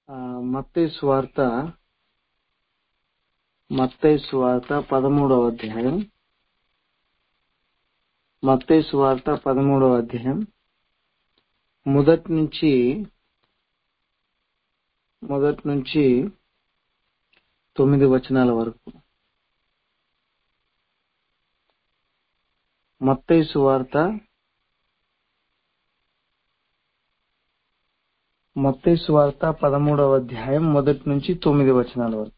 మత్తయి సువార్త మత్తయి సువార్త పదమూడవ అధ్యాయం మత్తయి సువార్త పదమూడవ అధ్యాయం మొదటి నుంచి మొదటి నుంచి తొమ్మిది వచనాల వరకు మత్తయి సువార్త మత్తయి సువార్త పదమూడవ అధ్యాయం మొదటి నుంచి తొమ్మిది వచనాల వరకు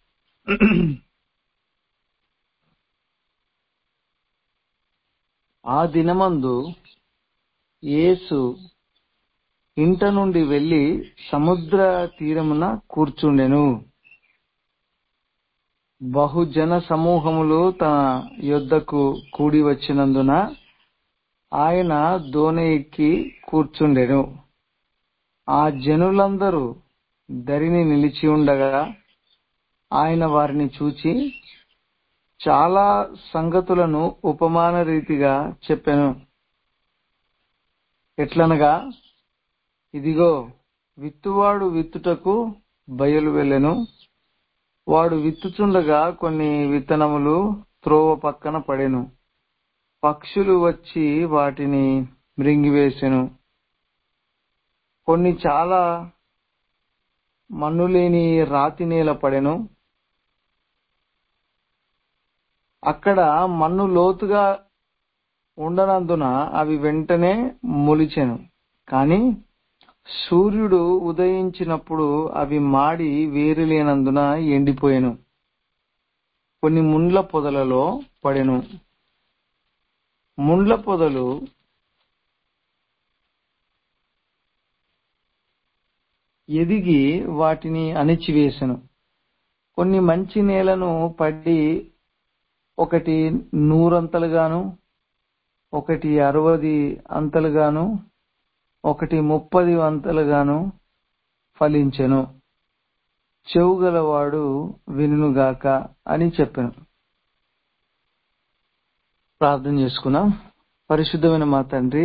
ఆ దినమందు యేసు ఇంట నుండి వెళ్లి సముద్ర తీరమున కూర్చుండెను బహుజన సమూహములు తన యొద్దకు కూడి వచ్చినందున ఆయన దోణి ఎక్కి కూర్చుండెను ఆ జనులందరూ దరిని నిలిచి ఉండగా ఆయన వారిని చూచి చాలా సంగతులను ఉపమాన రీతిగా చెప్పెను ఎట్లనగా ఇదిగో విత్తువాడు విత్తుటకు బయలు వెళ్ళెను వాడు విత్తుచుండగా కొన్ని విత్తనములు త్రోవ పక్కన పడెను పక్షులు వచ్చి వాటిని మృంగివేసెను కొన్ని చాలా మన్నులేని రాతి నేల పడెను అక్కడ మన్ను లోతుగా ఉండనందున అవి వెంటనే మొలిచెను కాని సూర్యుడు ఉదయించినప్పుడు అవి మాడి వేరు లేనందున ఎండిపోయెను కొన్ని ముండ్ల పొదలలో పడెను ముండ్ల పొదలు ఎదిగి వాటిని అణిచివేశను కొన్ని మంచి నేలను పడి ఒకటి నూరంతలుగాను ఒకటి అరవది అంతలుగాను ఒకటి ముప్పది అంతలుగాను ఫలించెను చెవుగలవాడు వినుగాక అని చెప్పాను ప్రార్థన చేసుకున్నాం పరిశుద్ధమైన మా తండ్రి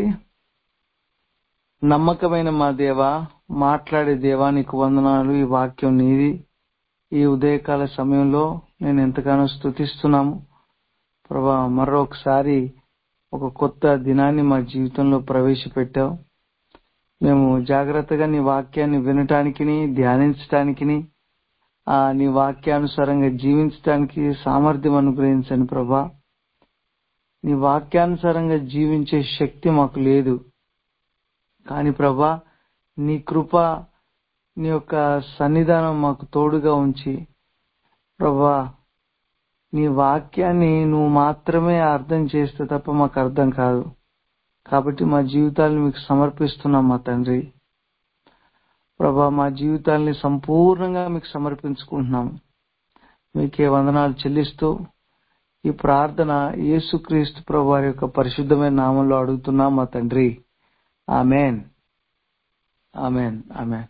నమ్మకమైన మా దేవ మాట్లాడే దేవా నీకు వందనాలు ఈ వాక్యం నీది ఈ ఉదయకాల సమయంలో నేను ఎంతగానో స్థుతిస్తున్నాము ప్రభా మరొకసారి ఒక కొత్త దినాన్ని మా జీవితంలో ప్రవేశపెట్టావు మేము జాగ్రత్తగా నీ వాక్యాన్ని వినటానికి ధ్యానించటానికి ఆ నీ వాక్యానుసారంగా జీవించడానికి సామర్థ్యం అనుగ్రహించండి ప్రభా నీ వాక్యానుసారంగా జీవించే శక్తి మాకు లేదు కానీ ప్రభా నీ కృప నీ యొక్క సన్నిధానం మాకు తోడుగా ఉంచి ప్రభా నీ వాక్యాన్ని నువ్వు మాత్రమే అర్థం చేస్తే తప్ప మాకు అర్థం కాదు కాబట్టి మా జీవితాలను మీకు సమర్పిస్తున్నాం మా తండ్రి ప్రభా మా జీవితాల్ని సంపూర్ణంగా మీకు సమర్పించుకుంటున్నాము మీకే వందనాలు చెల్లిస్తూ ఈ ప్రార్థన యేసుక్రీస్తు ప్రభు వారి యొక్క పరిశుద్ధమైన నామంలో అడుగుతున్నాం మా తండ్రి ఆమెన్ ఆమెన్ ఆమెన్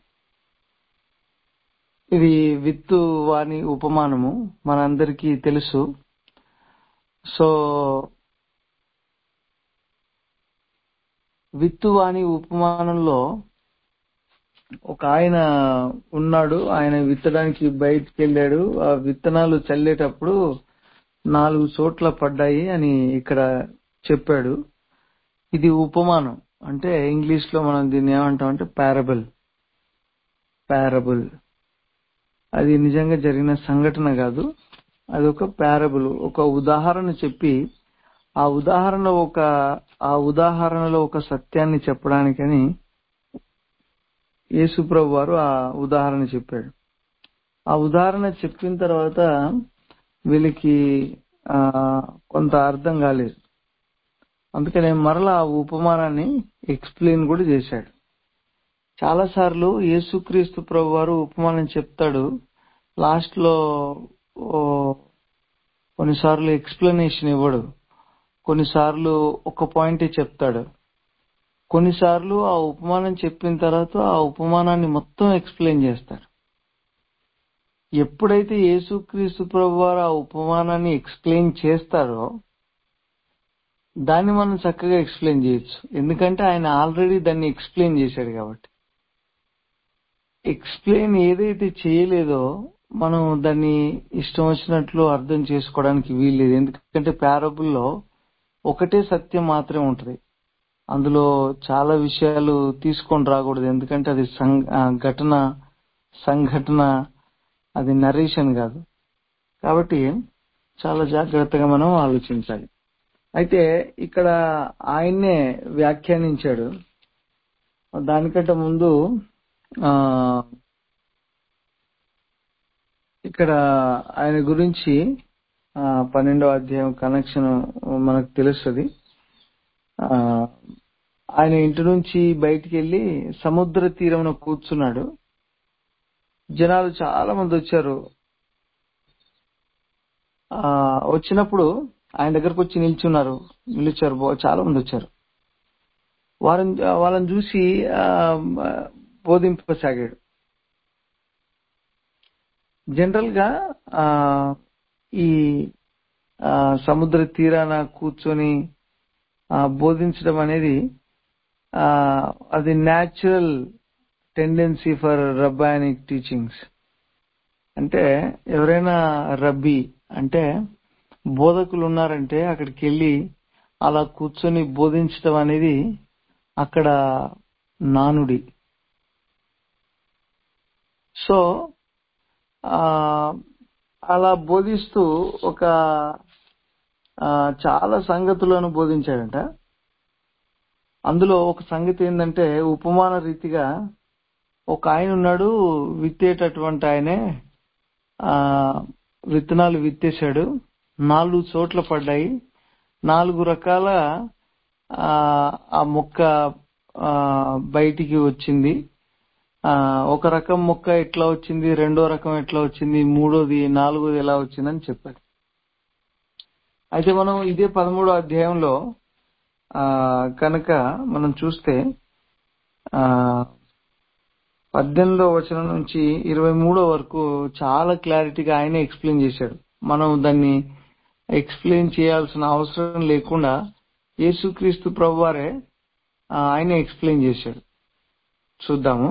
ఇది విత్తు వాణి ఉపమానము మనందరికీ తెలుసు సో విత్తువాణి ఉపమానంలో ఒక ఆయన ఉన్నాడు ఆయన విత్తడానికి బయటికి వెళ్ళాడు ఆ విత్తనాలు చల్లేటప్పుడు నాలుగు చోట్ల పడ్డాయి అని ఇక్కడ చెప్పాడు ఇది ఉపమానం అంటే ఇంగ్లీష్ లో మనం దీన్ని ఏమంటాం అంటే పారబుల్ పారబుల్ అది నిజంగా జరిగిన సంఘటన కాదు అది ఒక పారబుల్ ఒక ఉదాహరణ చెప్పి ఆ ఉదాహరణ ఒక ఆ ఉదాహరణలో ఒక సత్యాన్ని చెప్పడానికని యేసుప్రభు వారు ఆ ఉదాహరణ చెప్పాడు ఆ ఉదాహరణ చెప్పిన తర్వాత వీళ్ళకి ఆ కొంత అర్థం కాలేదు అందుకనే మరలా ఆ ఉపమానాన్ని ఎక్స్ప్లెయిన్ కూడా చేశాడు చాలా సార్లు యేసుక్రీస్తు ప్రభు వారు ఉపమానం చెప్తాడు లాస్ట్ లో కొన్నిసార్లు ఎక్స్ప్లెనేషన్ ఇవ్వడు కొన్నిసార్లు ఒక పాయింట్ చెప్తాడు కొన్నిసార్లు ఆ ఉపమానం చెప్పిన తర్వాత ఆ ఉపమానాన్ని మొత్తం ఎక్స్ప్లెయిన్ చేస్తాడు ఎప్పుడైతే యేసుక్రీస్తు ప్రభు వారు ఆ ఉపమానాన్ని ఎక్స్ప్లెయిన్ చేస్తారో దాన్ని మనం చక్కగా ఎక్స్ప్లెయిన్ చేయొచ్చు ఎందుకంటే ఆయన ఆల్రెడీ దాన్ని ఎక్స్ప్లెయిన్ చేశాడు కాబట్టి ఎక్స్ప్లెయిన్ ఏదైతే చేయలేదో మనం దాన్ని ఇష్టం వచ్చినట్లు అర్థం చేసుకోవడానికి వీల్లేదు ఎందుకంటే పారబుల్లో ఒకటే సత్యం మాత్రమే ఉంటది అందులో చాలా విషయాలు తీసుకొని రాకూడదు ఎందుకంటే అది సం- ఆ, ఘటన సంఘటన అది నరేషన్ కాదు కాబట్టి చాలా జాగ్రత్తగా మనం ఆలోచించాలి అయితే ఇక్కడ ఆయన్నే వ్యాఖ్యానించాడు దానికంటే ముందు ఆ ఇక్కడ ఆయన గురించి ఆ, పన్నెండవ అధ్యాయం కనెక్షన్ మనకు తెలుస్తుంది ఆ, ఆయన ఇంటి నుంచి బయటికి వెళ్ళి సముద్ర తీరమున కూర్చున్నాడు జనాలు చాలా మంది వచ్చారు ఆ వచ్చినప్పుడు ఆయన దగ్గరకు వచ్చి నిల్చున్నారు నిలిచారు బో- చాలా మంది వచ్చారు వారిని వాళ్ళని చూసి ఆ, బోధింపసాగాడు జనరల్ గా ఆ, ఈ ఆ, సముద్ర తీరాన కూర్చొని ఆ, బోధించడం అనేది ఆ, అది natural tendency for rabbinic teachings అంటే ఎవరైనా రబ్బీ అంటే బోధకులు ఉన్నారంటే అక్కడికి వెళ్ళి అలా కూర్చొని బోధించడం అనేది అక్కడ నానుడి సో ఆ అలా బోధిస్తూ ఒక ఆ, చాలా సంగతులను బోధించాడంట అందులో ఒక సంగతి ఏంటంటే ఉపమాన రీతిగా ఒక ఆయన ఉన్నాడు విత్తేటటువంటి ఆయనే ఆ విత్తనాలు విత్తేశాడు నాలుగు చోట్ల పడ్డాయి నాలుగు రకాల ఆ ఆ మొక్క ఆ, బయటికి వచ్చింది ఆ ఒక రకం మొక్క ఎట్లా వచ్చింది రెండో రకం ఎట్లా వచ్చింది మూడోది నాలుగోది ఎలా వచ్చిందని చెప్పాడు అయితే మనం ఇదే పదమూడో అధ్యాయంలో ఆ కనుక మనం చూస్తే ఆ పద్దెనిమిదో వచనం నుంచి ఇరవై మూడో వరకు చాలా క్లారిటీగా ఆయనే ఎక్స్ప్లెయిన్ చేశాడు మనం దాన్ని ఎక్స్ప్లెయిన్ చేయాల్సిన అవసరం లేకుండా యేసుక్రీస్తు ప్రభు వారే ఆ, ఆయనే ఎక్స్ప్లెయిన్ చేశాడు చూద్దాము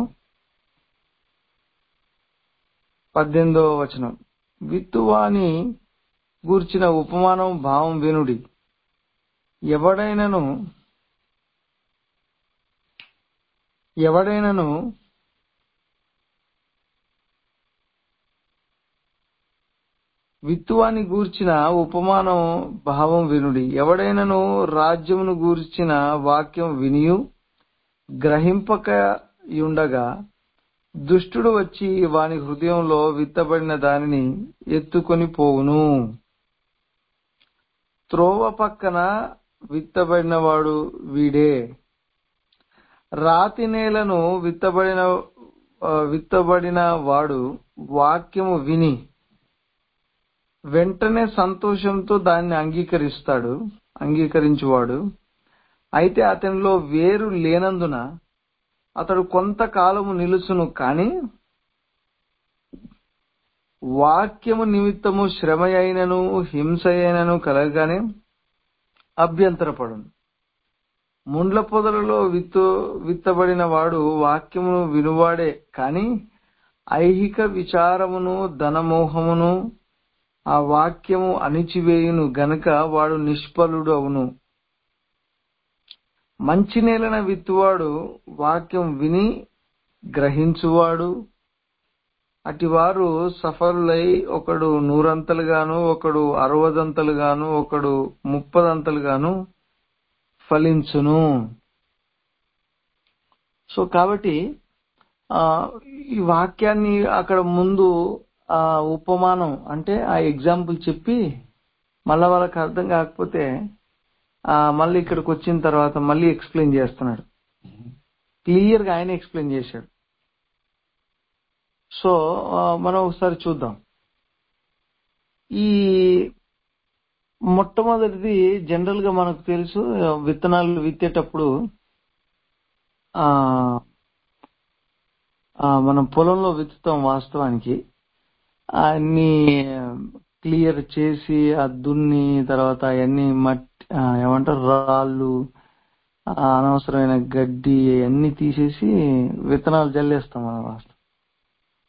పద్దెనిమిదో వచనం విత్తువాని గూర్చిన ఉపమానం భావం వినుడి ఎవడైనను ఎవడైనను విత్తువాని గూర్చిన ఉపమానం భావం వినుడి ఎవడైనను రాజ్యమును గూర్చిన వాక్యం వినియు గ్రహింపక ఉండగా దుష్టుడు వచ్చి వాని హృదయంలో విత్తబడిన దానిని ఎత్తుకొని పోవును త్రోవ పక్కన విత్తబడినవాడు వీడే రాతి నేలను విత్తబడిన ఆ, విత్తబడిన వాడు వాక్యము విని వెంటనే సంతోషంతో దాన్ని అంగీకరిస్తాడు అంగీకరించువాడు అయితే అతనిలో వేరు లేనందున అతడు కొంతకాలము నిలుచును కాని వాక్యము నిమిత్తము శ్రమ అయినను హింస అయినను కలగగానే అభ్యంతరపడును ముండ్ల పొదలలో విత్తు విత్తబడిన వాడు వాక్యమును వినువాడే కాని ఐహిక విచారమును ధనమోహమును ఆ వాక్యము అణిచివేయును గనుక వాడు నిష్ఫలుడు అవును మంచి నేలన విత్తువాడు వాక్యం విని గ్రహించువాడు అటివారు సఫలులై ఒకడు నూరంతలుగాను ఒకడు అరవదంతలుగాను ఒకడు ముప్పదంతలుగాను ఫలించును సో కాబట్టి ఆ ఈ వాక్యాన్ని అక్కడ ముందు ఆ ఉపమానం అంటే ఆ ఎగ్జాంపుల్ చెప్పి మళ్ళా వాళ్ళకి అర్థం కాకపోతే ఆ మళ్ళీ ఇక్కడికి వచ్చిన తర్వాత మళ్ళీ ఎక్స్ప్లెయిన్ చేస్తున్నాడు క్లియర్ గా ఆయన ఎక్స్ప్లెయిన్ చేశాడు సో ఆ, మనం ఒకసారి చూద్దాం ఈ మొట్టమొదటిది జనరల్ గా మనకు తెలుసు విత్తనాలు విత్తేటప్పుడు ఆ ఆ, మనం పొలంలో విత్తుతాం వాస్తవానికి అన్ని క్లియర్ చేసి ఆ దున్ని తర్వాత అవన్నీ మట్టి ఆ, ఏమంటారు రాళ్ళు ఆ, అనవసరమైన గడ్డి అన్ని తీసేసి విత్తనాలు జల్లేస్తాం మనం వాస్తవం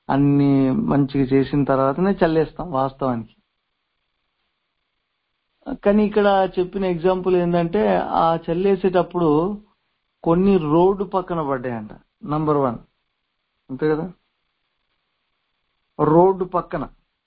అన్ని మంచిగా చేసిన తర్వాతనే చల్లేస్తాం వాస్తవానికి కానీ ఇక్కడ చెప్పిన ఎగ్జాంపుల్ ఏంటంటే ఆ చల్లేసేటప్పుడు కొన్ని రోడ్డు పక్కన పడ్డాయంట నంబర్ వన్ అంతే కదా రోడ్డు పక్కన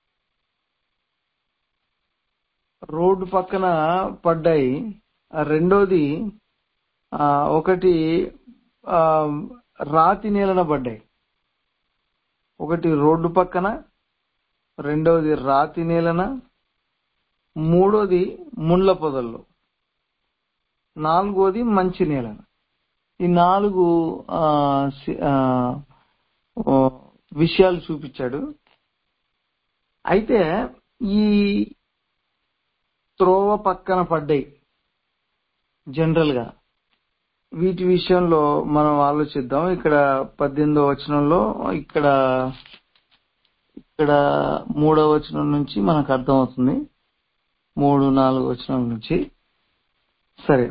రోడ్డు పక్కన పడ్డాయి ఆ రెండోది ఆ, ఒకటి ఆ, రాతి నేలన పడ్డాయి ఒకటి రోడ్డు పక్కన రెండోది రాతి నేలన మూడోది ముండ్ల పొదల్లో నాలుగోది మంచి నేలన ఈ నాలుగు ఆ, సి- ఆ, ఓ, విషయాలు చూపించాడు అయితే ఈ త్రోవ పక్కన పడ్డాయి జనరల్ గా వీటి విషయంలో మనం ఆలోచిద్దాం ఇక్కడ పద్దెనిమిదో వచనంలో ఇక్కడ ఇక్కడ మూడో వచనం నుంచి మనకు అర్థమవుతుంది మూడు నాలుగు వచనం నుంచి సరే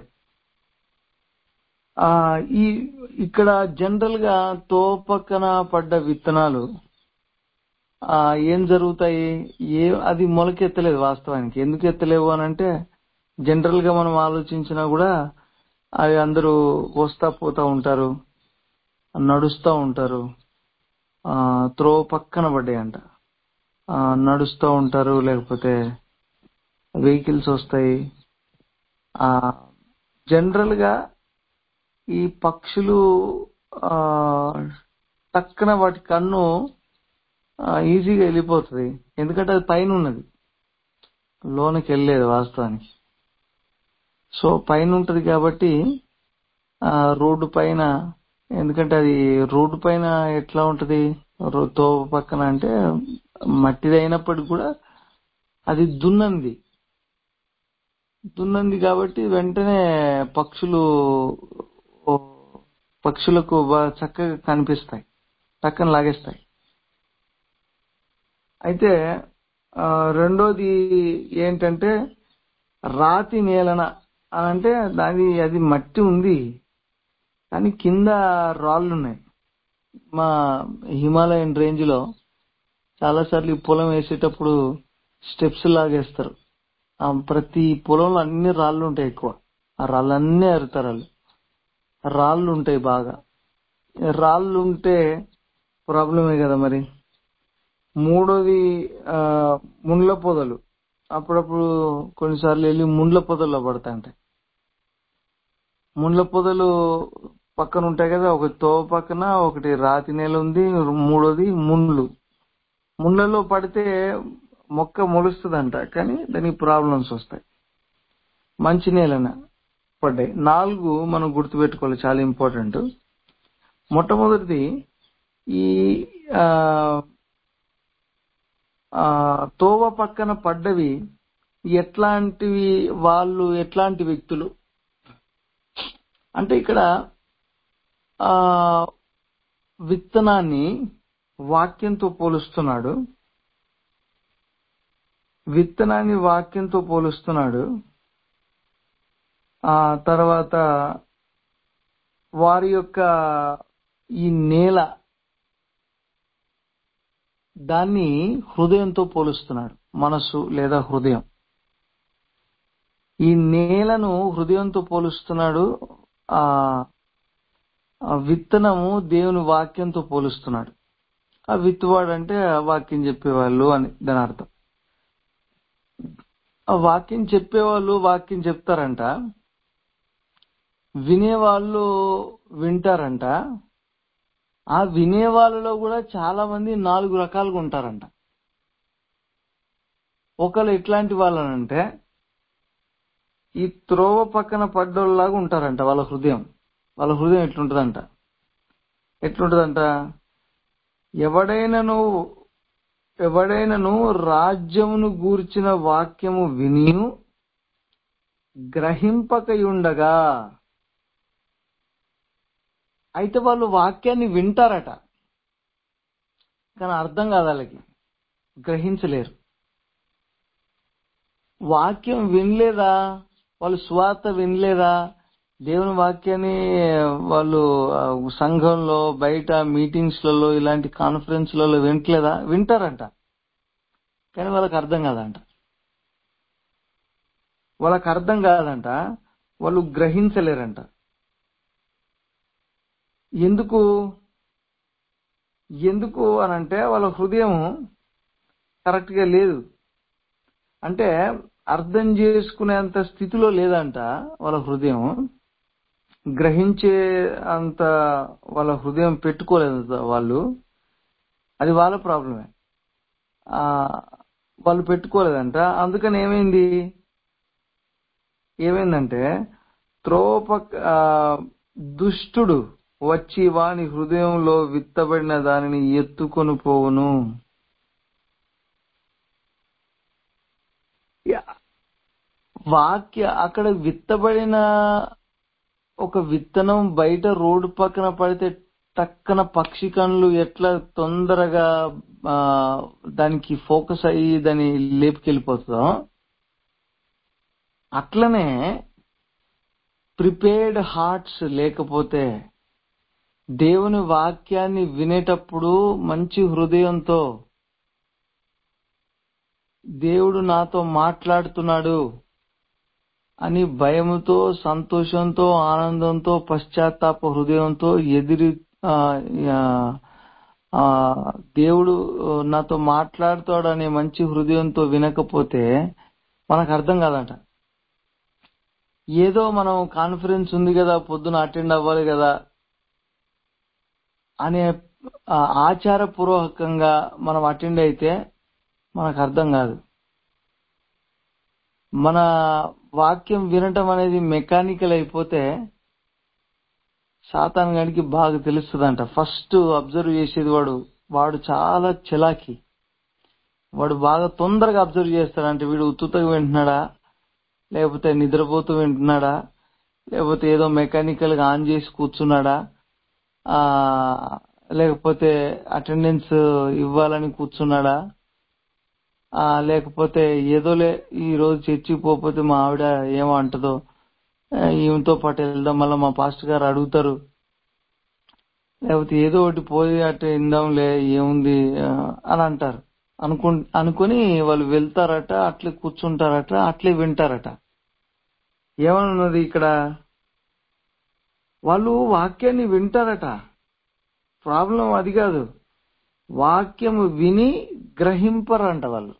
ఆ ఈ ఇక్కడ జనరల్ గా తో పక్కన పడ్డ విత్తనాలు ఆ ఏం జరుగుతాయి ఏ అది మొలకెత్తలేదు వాస్తవానికి ఎందుకు ఎత్తలేవు అని అంటే జనరల్ గా మనం ఆలోచించినా కూడా అవి అందరూ వస్తా పోతా ఉంటారు నడుస్తూ ఉంటారు ఆ త్రో పక్కన పడ్డాయంట ఆ నడుస్తూ ఉంటారు లేకపోతే వెహికల్స్ వస్తాయి ఆ జనరల్ గా ఈ పక్షులు ఆ టక్కన వాటి కన్ను ఆ, ఈజీగా వెళ్ళిపోతుంది ఎందుకంటే అది పైన ఉన్నది లోనికి వెళ్ళలేదు వాస్తవానికి సో పైన ఉంటది కాబట్టి ఆ రోడ్డు పైన ఎందుకంటే అది రోడ్డు పైన ఎట్లా ఉంటది రో- తోవ పక్కన అంటే మట్టిది అయినప్పటికి కూడా అది దున్నంది దున్నంది కాబట్టి వెంటనే పక్షులు ఓ, పక్షులకు బాగా చక్కగా కనిపిస్తాయి టక్కన లాగేస్తాయి అయితే ఆ, రెండోది ఏంటంటే రాతి నేలన అని అంటే దాని అది మట్టి ఉంది కానీ కింద రాళ్ళు ఉన్నాయి మా హిమాలయన్ రేంజ్ లో చాలా సార్లు ఈ పొలం వేసేటప్పుడు స్టెప్స్ లాగేస్తారు ఆ ప్రతి పొలంలో అన్ని రాళ్ళు ఉంటాయి ఎక్కువ ఆ రాళ్ళన్నీ అరుతారు వాళ్ళు రాళ్ళు ఉంటాయి బాగా రాళ్ళు ఉంటే ప్రాబ్లమే కదా మరి మూడోది ఆ, ముండ్ల పొదలు అప్పుడప్పుడు కొన్నిసార్లు వెళ్ళి ముండ్ల పొదల్లో పడతాంటాయి ముండ్ల పొదలు పక్కన ఉంటాయి కదా ఒక తోవ పక్కన ఒకటి రాతి నేల ఉంది మూడోది ముండ్లు ముండ్లలో పడితే మొక్క మొలుస్తుందంట కానీ దానికి ప్రాబ్లమ్స్ వస్తాయి మంచి నేలన పడ్డాయి నాలుగు మనం గుర్తుపెట్టుకోవాలి చాలా ఇంపార్టెంట్ మొట్టమొదటిది ఈ ఆ, ఆ, తోవ పక్కన పడ్డవి ఎట్లాంటివి వాళ్ళు ఎట్లాంటి వ్యక్తులు అంటే ఇక్కడ ఆ విత్తనాన్ని వాక్యంతో పోలుస్తున్నాడు విత్తనాన్ని వాక్యంతో పోలుస్తున్నాడు ఆ తర్వాత వారి యొక్క ఈ నేల దాన్ని హృదయంతో పోలుస్తున్నాడు మనసు లేదా హృదయం ఈ నేలను హృదయంతో పోలుస్తున్నాడు ఆ ఆ విత్తనము దేవుని వాక్యంతో పోలుస్తున్నాడు ఆ విత్తువాడు అంటే ఆ వాక్యం చెప్పేవాళ్ళు అని దాని అర్థం ఆ వాక్యం చెప్పేవాళ్ళు వాక్యం చెప్తారంట వినేవాళ్ళు వింటారంట ఆ వినే వాళ్ళలో కూడా చాలా మంది నాలుగు రకాలుగా ఉంటారంట ఒకళ్ళు ఎట్లాంటి వాళ్ళనంటే ఈ త్రోవ పక్కన పడ్డోళ్ళలాగా ఉంటారంట వాళ్ళ హృదయం వాళ్ళ హృదయం ఎట్లుంటదంట ఎట్లుంటదంట ఎవడైనను ఎవడైనను రాజ్యమును గూర్చిన వాక్యము వినియు గ్రహింపకయుండగా అయితే వాళ్ళు వాక్యాన్ని వింటారట కానీ అర్థం కాదు వాళ్ళకి గ్రహించలేరు వాక్యం వినలేదా వాళ్ళు స్వార్థ వినలేదా దేవుని వాక్యాన్ని వాళ్ళు ఆ, సంఘంలో బయట మీటింగ్స్లలో ఇలాంటి కాన్ఫరెన్స్లలో వింటలేదా వింటారంట కానీ వాళ్ళకి అర్థం కాదంట వాళ్ళకి అర్థం కాదంట వాళ్ళు గ్రహించలేరంట ఎందుకు ఎందుకు అని అంటే వాళ్ళ హృదయం కరెక్ట్ గా లేదు అంటే అర్థం చేసుకునేంత స్థితిలో లేదంట వాళ్ళ హృదయం గ్రహించే అంత వాళ్ళ హృదయం పెట్టుకోలేదు వాళ్ళు అది వాళ్ళ ప్రాబ్లమే ఆ వాళ్ళు పెట్టుకోలేదంట అందుకని ఏమైంది ఏమైందంటే త్రోప ఆ, దుష్టుడు వచ్చి వాని హృదయంలో విత్తబడిన దానిని ఎత్తుకొని పోవును యా, వాక్య అక్కడ విత్తబడిన ఒక విత్తనం బయట రోడ్డు పక్కన పడితే టక్కన పక్షి కళ్ళు ఎట్లా తొందరగా ఆ, దానికి ఫోకస్ అయ్యి దాన్ని లేపుకెళ్ళిపోతుందో అట్లనే ప్రిపేర్డ్ హార్ట్స్ లేకపోతే దేవుని వాక్యాన్ని వినేటప్పుడు మంచి హృదయంతో దేవుడు నాతో మాట్లాడుతున్నాడు అని భయముతో సంతోషంతో ఆనందంతో పశ్చాత్తాప హృదయంతో ఎదిరి ఆ, ఆ, ఆ, దేవుడు నాతో మాట్లాడుతాడు అనే మంచి హృదయంతో వినకపోతే మనకు అర్థం కాదంట ఏదో మనం కాన్ఫరెన్స్ ఉంది కదా పొద్దున అటెండ్ అవ్వాలి కదా అనే ఆ, ఆచారపూర్వకంగా మనం అటెండ్ అయితే మనకు అర్థం కాదు మన వాక్యం వినటం అనేది మెకానికల్ అయిపోతే సాతాన్ గడికి బాగా తెలుస్తుందంట ఫస్ట్ అబ్జర్వ్ చేసేది వాడు వాడు చాలా చిలాకి వాడు బాగా తొందరగా అబ్జర్వ్ చేస్తాడంటే వీడు ఉత్తుతగా వింటున్నాడా లేకపోతే నిద్రపోతూ వింటున్నాడా లేకపోతే ఏదో మెకానికల్ గా ఆన్ చేసి కూర్చున్నాడా ఆ లేకపోతే అటెండెన్స్ ఇవ్వాలని కూర్చున్నాడా ఆ లేకపోతే ఏదోలే ఈ రోజు చర్చికి పోకపోతే మా ఆవిడ ఏమో అంటదో ఆ, ఈమెతో పాటు వెళ్దాం మళ్ళీ మా పాస్టర్ గారు అడుగుతారు లేకపోతే ఏదో ఒకటి పోయి అటు ఇందాంలే ఏముంది ఆ, అని అంటారు అనుకు అనుకుని వాళ్ళు వెళ్తారట అట్లే కూర్చుంటారట అట్లే వింటారట ఏమన్నది ఇక్కడ వాళ్ళు వాక్యాన్ని వింటారట ప్రాబ్లం అది కాదు వాక్యము విని గ్రహింపరంట వాళ్ళు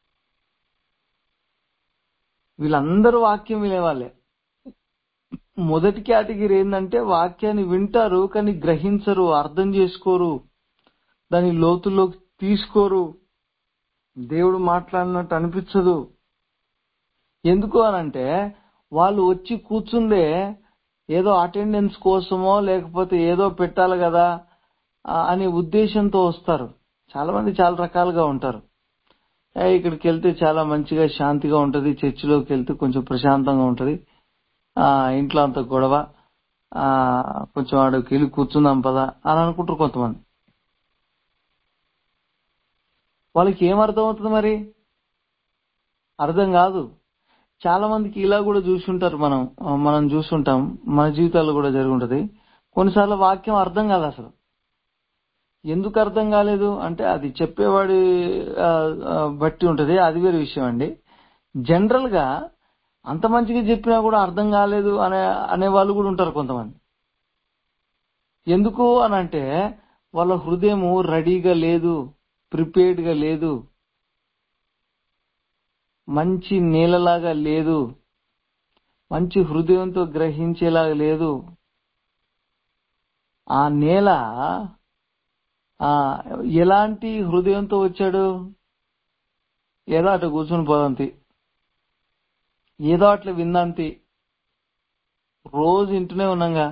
వీళ్ళందరూ వాక్యం వినేవాళ్ళే మొదటి కేటగిరీ ఏంటంటే వాక్యాన్ని వింటారు కానీ గ్రహించరు అర్థం చేసుకోరు దాని లోతుల్లోకి తీసుకోరు దేవుడు మాట్లాడినట్టు అనిపించదు ఎందుకు అనంటే వాళ్ళు వచ్చి కూర్చుందే ఏదో అటెండెన్స్ కోసమో లేకపోతే ఏదో పెట్టాలి కదా ఆ, అనే ఉద్దేశంతో వస్తారు చాలా మంది చాలా రకాలుగా ఉంటారు ఏ, ఇక్కడికి వెళ్తే చాలా మంచిగా శాంతిగా ఉంటది చర్చిలోకి వెళ్తే కొంచెం ప్రశాంతంగా ఉంటది ఆ ఇంట్లో అంత గొడవ ఆ కొంచెం ఆడకి వెళ్ళి కూర్చుందాం పదా అని అనుకుంటారు కొంతమంది వాళ్ళకి ఏం అర్థం అవుతుంది మరి అర్థం కాదు చాలా మందికి ఇలా కూడా చూసుంటారు మనం ఆ, మనం చూసుంటాం మన జీవితాల్లో కూడా జరుగుంటది కొన్నిసార్లు వాక్యం అర్థం కాదు అసలు ఎందుకు అర్థం కాలేదు అంటే అది చెప్పేవాడి ఆ, ఆ, బట్టి ఉంటది అది వేరే విషయం అండి జనరల్ గా అంత మంచిగా చెప్పినా కూడా అర్థం కాలేదు అనే అనే వాళ్ళు కూడా ఉంటారు కొంతమంది ఎందుకు అని అంటే వాళ్ళ హృదయము రెడీగా లేదు ప్రిపేర్డ్ గా లేదు మంచి నీళ్ళలాగా లేదు మంచి హృదయంతో గ్రహించేలాగా లేదు ఆ నేల ఆ ఎలాంటి హృదయంతో వచ్చాడు ఏదో అటు కూర్చుని పోదంతి ఏదో అట్లా విందంతి రోజు ఇంటూనే ఉన్నాగా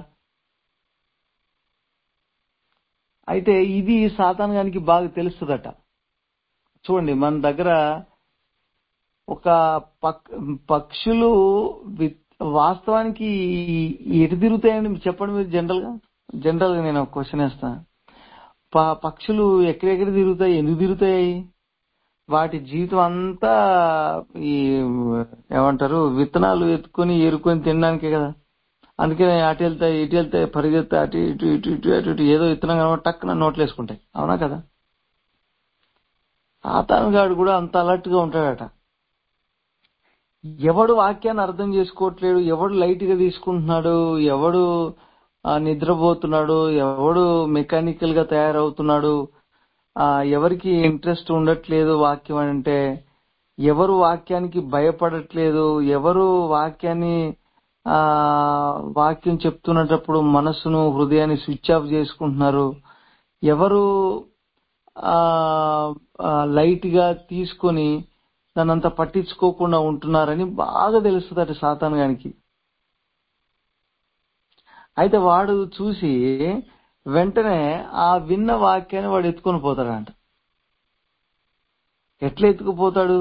అయితే ఇది సాతాన్ గానికి బాగా తెలుస్తుందట చూడండి మన దగ్గర ఒక పక్ పక్షులు వి- వాస్తవానికి ఈ- ఎటు తిరుగుతాయండి చెప్పండి మీరు జనరల్ గా జనరల్ గా నేను ఒక క్వశ్చన్ వేస్తాను ప- పక్షులు ఎక్కడెక్కడ తిరుగుతాయి ఎందుకు తిరుగుతాయి వాటి జీవితం అంతా ఈ ఏమంటారు విత్తనాలు ఎత్తుకొని ఏరుకొని తినడానికే కదా అందుకనే అటు వెళ్తాయి ఇటు వెళ్తాయి పరిగెత్తాయి అటు ఇటు ఇటు ఇటు అటు ఇటు ఏదో ఇత్తనం కనబడి టక్కున నోట్లు వేసుకుంటాయి అవునా కదా సాతానుగాడు కూడా అంత అలర్ట్ గా ఉంటాడట ఎవడు వాక్యాన్ని అర్థం చేసుకోవట్లేడు ఎవడు లైట్ గా తీసుకుంటున్నాడు ఎవడు ఆ, నిద్రపోతున్నాడు ఎవడు మెకానికల్ గా తయారవుతున్నాడు ఆ ఎవరికి ఇంట్రెస్ట్ ఉండట్లేదు వాక్యం అంటే ఎవరు వాక్యానికి భయపడట్లేదు ఎవరు వాక్యాన్ని ఆ వాక్యం చెప్తున్నటప్పుడు మనసును హృదయాన్ని స్విచ్ ఆఫ్ చేసుకుంటున్నారు ఎవరు ఆ లైట్ గా తీసుకొని దాన్నంతా పట్టించుకోకుండా ఉంటున్నారని బాగా తెలుస్తుందట సాతాన్ గానికి అయితే వాడు చూసి వెంటనే ఆ విన్న వాక్యాన్ని వాడు ఎత్తుకొని పోతాడంట ఎట్లా ఎత్తుకుపోతాడు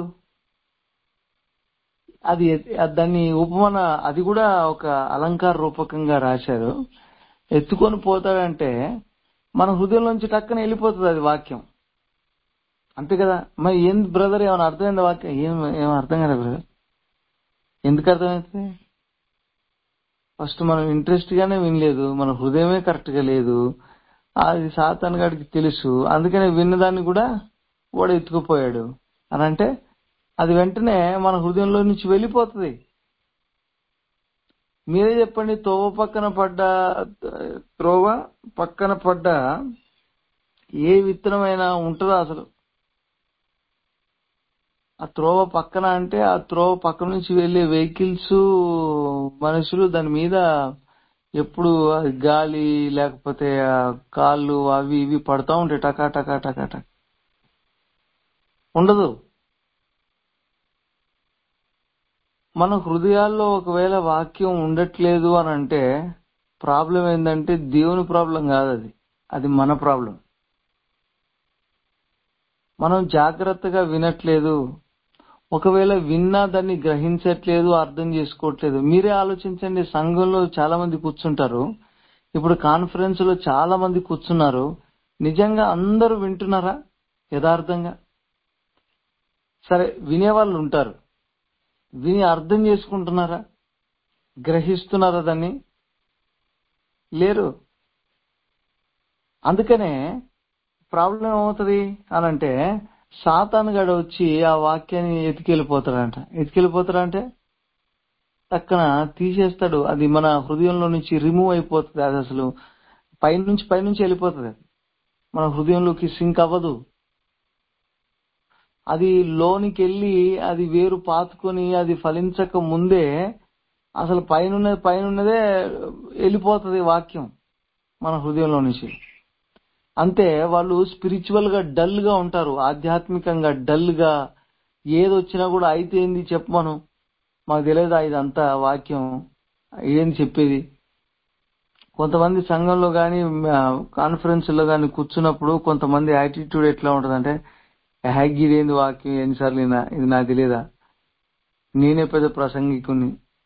అది ఎత్- దాన్ని ఉపమాన అది కూడా ఒక అలంకార రూపకంగా రాశారు ఎత్తుకొని పోతాడంటే మన హృదయంలోంచి టక్కన వెళ్ళిపోతుంది అది వాక్యం అంతే కదా మరి ఏం బ్రదర్ ఏమైనా అర్థమైంది వాక్యం ఏం ఏం అర్థం కదా బ్రదర్ ఎందుకు అర్థమవుతుంది ఫస్ట్ మనం ఇంట్రెస్ట్ గానే వినలేదు మన హృదయమే కరెక్ట్ గా లేదు అది సాతాన్ గాడికి తెలుసు అందుకనే విన్నదాన్ని కూడా వాడు ఎత్తుకుపోయాడు అని అంటే అది వెంటనే మన హృదయంలో నుంచి వెళ్ళిపోతుంది మీరే చెప్పండి తోవ పక్కన పడ్డ త్రోవ పక్కన పడ్డ ఏ విత్తనమైనా ఉంటుందా అసలు ఆ త్రోవ పక్కన అంటే ఆ త్రోవ పక్క నుంచి వెళ్లే వెహికల్స్ మనుషులు దాని మీద ఎప్పుడు అది గాలి లేకపోతే ఆ కాళ్ళు అవి ఇవి పడతా ఉంటాయి టకా టకా టకా టకా ఉండదు మన హృదయాల్లో ఒకవేళ వాక్యం ఉండట్లేదు అని అంటే ప్రాబ్లం ఏంటంటే దేవుని ప్రాబ్లం కాదు అది అది మన ప్రాబ్లం మనం జాగ్రత్తగా వినట్లేదు ఒకవేళ విన్నా దాన్ని గ్రహించట్లేదు అర్థం చేసుకోవట్లేదు మీరే ఆలోచించండి సంఘంలో చాలా మంది కూర్చుంటారు ఇప్పుడు కాన్ఫరెన్స్ లో చాలా మంది కూర్చున్నారు నిజంగా అందరూ వింటున్నారా యథార్థంగా సరే వినేవాళ్ళు ఉంటారు విని అర్థం చేసుకుంటున్నారా గ్రహిస్తున్నారా దాన్ని లేరు అందుకనే ప్రాబ్లం ఏమవుతుంది అని అంటే సాతాను గడ వచ్చి ఆ వాక్యాన్ని ఎతికెళ్ళిపోతాడంట ఎతికెళ్ళిపోతాడంటే పక్కన తీసేస్తాడు అది మన హృదయంలో నుంచి రిమూవ్ అయిపోతుంది అది అసలు పైనుంచి పైనుంచి వెళ్ళిపోతుంది అది మన హృదయంలోకి సింక్ అవ్వదు అది లోనికి వెళ్ళి అది వేరు పాతుకొని అది ఫలించక ముందే అసలు పైన పైనదే వెళ్ళిపోతుంది వాక్యం మన హృదయంలో నుంచి అంతే వాళ్ళు స్పిరిచువల్ గా డల్ గా ఉంటారు ఆధ్యాత్మికంగా డల్ గా ఏది వచ్చినా కూడా అయితే ఏంది చెప్పమను మాకు తెలియదా ఇదంతా వాక్యం ఏంది చెప్పేది కొంతమంది సంఘంలో గాని కాన్ఫరెన్స్ లో గాని కూర్చున్నప్పుడు కొంతమంది యాటిట్యూడ్ ఎట్లా ఉంటదంటే హ్యాగీదేంది వాక్యం ఎన్నిసార్లు విన్నా ఇది నాకు తెలియదా నేనే పెద్ద ప్రసంగికుని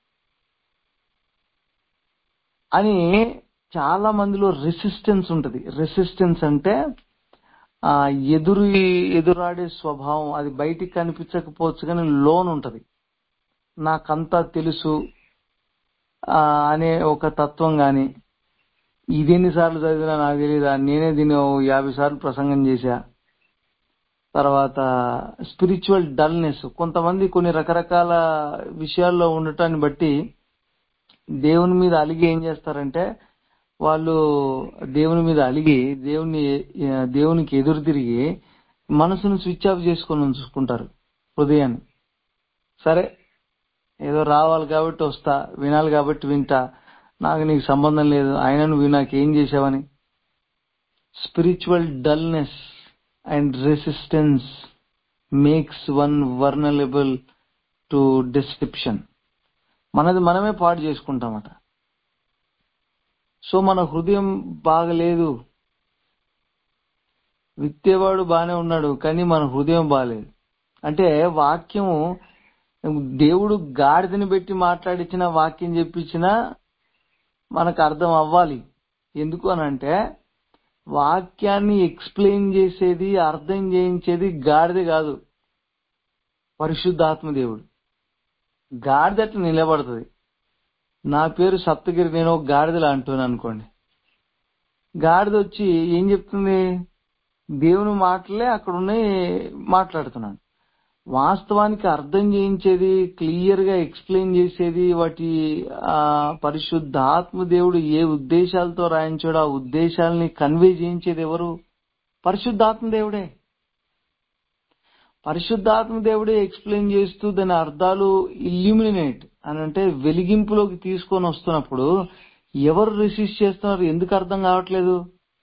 అని చాలా మందిలో రెసిస్టెన్స్ ఉంటది రెసిస్టెన్స్ అంటే ఆ ఎదురు ఎదురాడే స్వభావం అది బయటికి కనిపించకపోవచ్చు కానీ లోన్ ఉంటది నాకంతా తెలుసు ఆ అనే ఒక తత్వం గాని ఇది ఎన్నిసార్లు చదివినా నాకు తెలియదా నేనే దీన్ని ఓ యాభై సార్లు ప్రసంగం చేశా తర్వాత స్పిరిచువల్ డల్నెస్ కొంతమంది కొన్ని రకరకాల విషయాల్లో ఉండటాన్ని బట్టి దేవుని మీద అలిగి ఏం చేస్తారంటే వాళ్ళు దేవుని మీద అలిగి దేవుని దేవునికి ఎదురు తిరిగి మనసును స్విచ్ ఆఫ్ చేసుకొని ఉంచుకుంటారు హృదయాన్ని సరే ఏదో రావాలి కాబట్టి వస్తా వినాలి కాబట్టి వింటా నాకు నీకు సంబంధం లేదు ఆయన నువ్వు నాకేం చేసావని spiritual dullness and resistance makes one vulnerable to description మనది మనమే పాడు చేసుకుంటామట సో మన హృదయం బాగలేదు విత్తేవాడు బానే ఉన్నాడు కానీ మన హృదయం బాగలేదు అంటే వాక్యము దేవుడు గాడిదని పెట్టి మాట్లాడించిన వాక్యం చెప్పించిన మనకు అర్థం అవ్వాలి ఎందుకు అనంటే వాక్యాన్ని ఎక్స్ప్లెయిన్ చేసేది అర్థం చేయించేది గాడిద కాదు పరిశుద్ధాత్మ దేవుడు గాడిద అట్లా నిలబడుతుంది నా పేరు సప్తగిరి నేను ఒక గాడిదలా అంటున్నాను అనుకోండి గాడిద వచ్చి ఏం చెప్తుంది దేవుని మాటలే అక్కడ ఉన్నాయి మాట్లాడుతున్నాను వాస్తవానికి అర్థం చేయించేది క్లియర్ గా ఎక్స్ప్లెయిన్ చేసేది వాటి ఆ పరిశుద్ధాత్మ దేవుడు ఏ ఉద్దేశాలతో రాయించాడో ఆ ఉద్దేశాలని కన్వే చేయించేది ఎవరు పరిశుద్ధాత్మ దేవుడే పరిశుద్ధాత్మ దేవుడే ఎక్స్ప్లెయిన్ చేస్తూ దాని అర్థాలు ఇల్యూమినేట్ అని అంటే వెలిగింపులోకి తీసుకొని వస్తున్నప్పుడు ఎవరు రిసిస్ట్ చేస్తున్నారు ఎందుకు అర్థం కావట్లేదు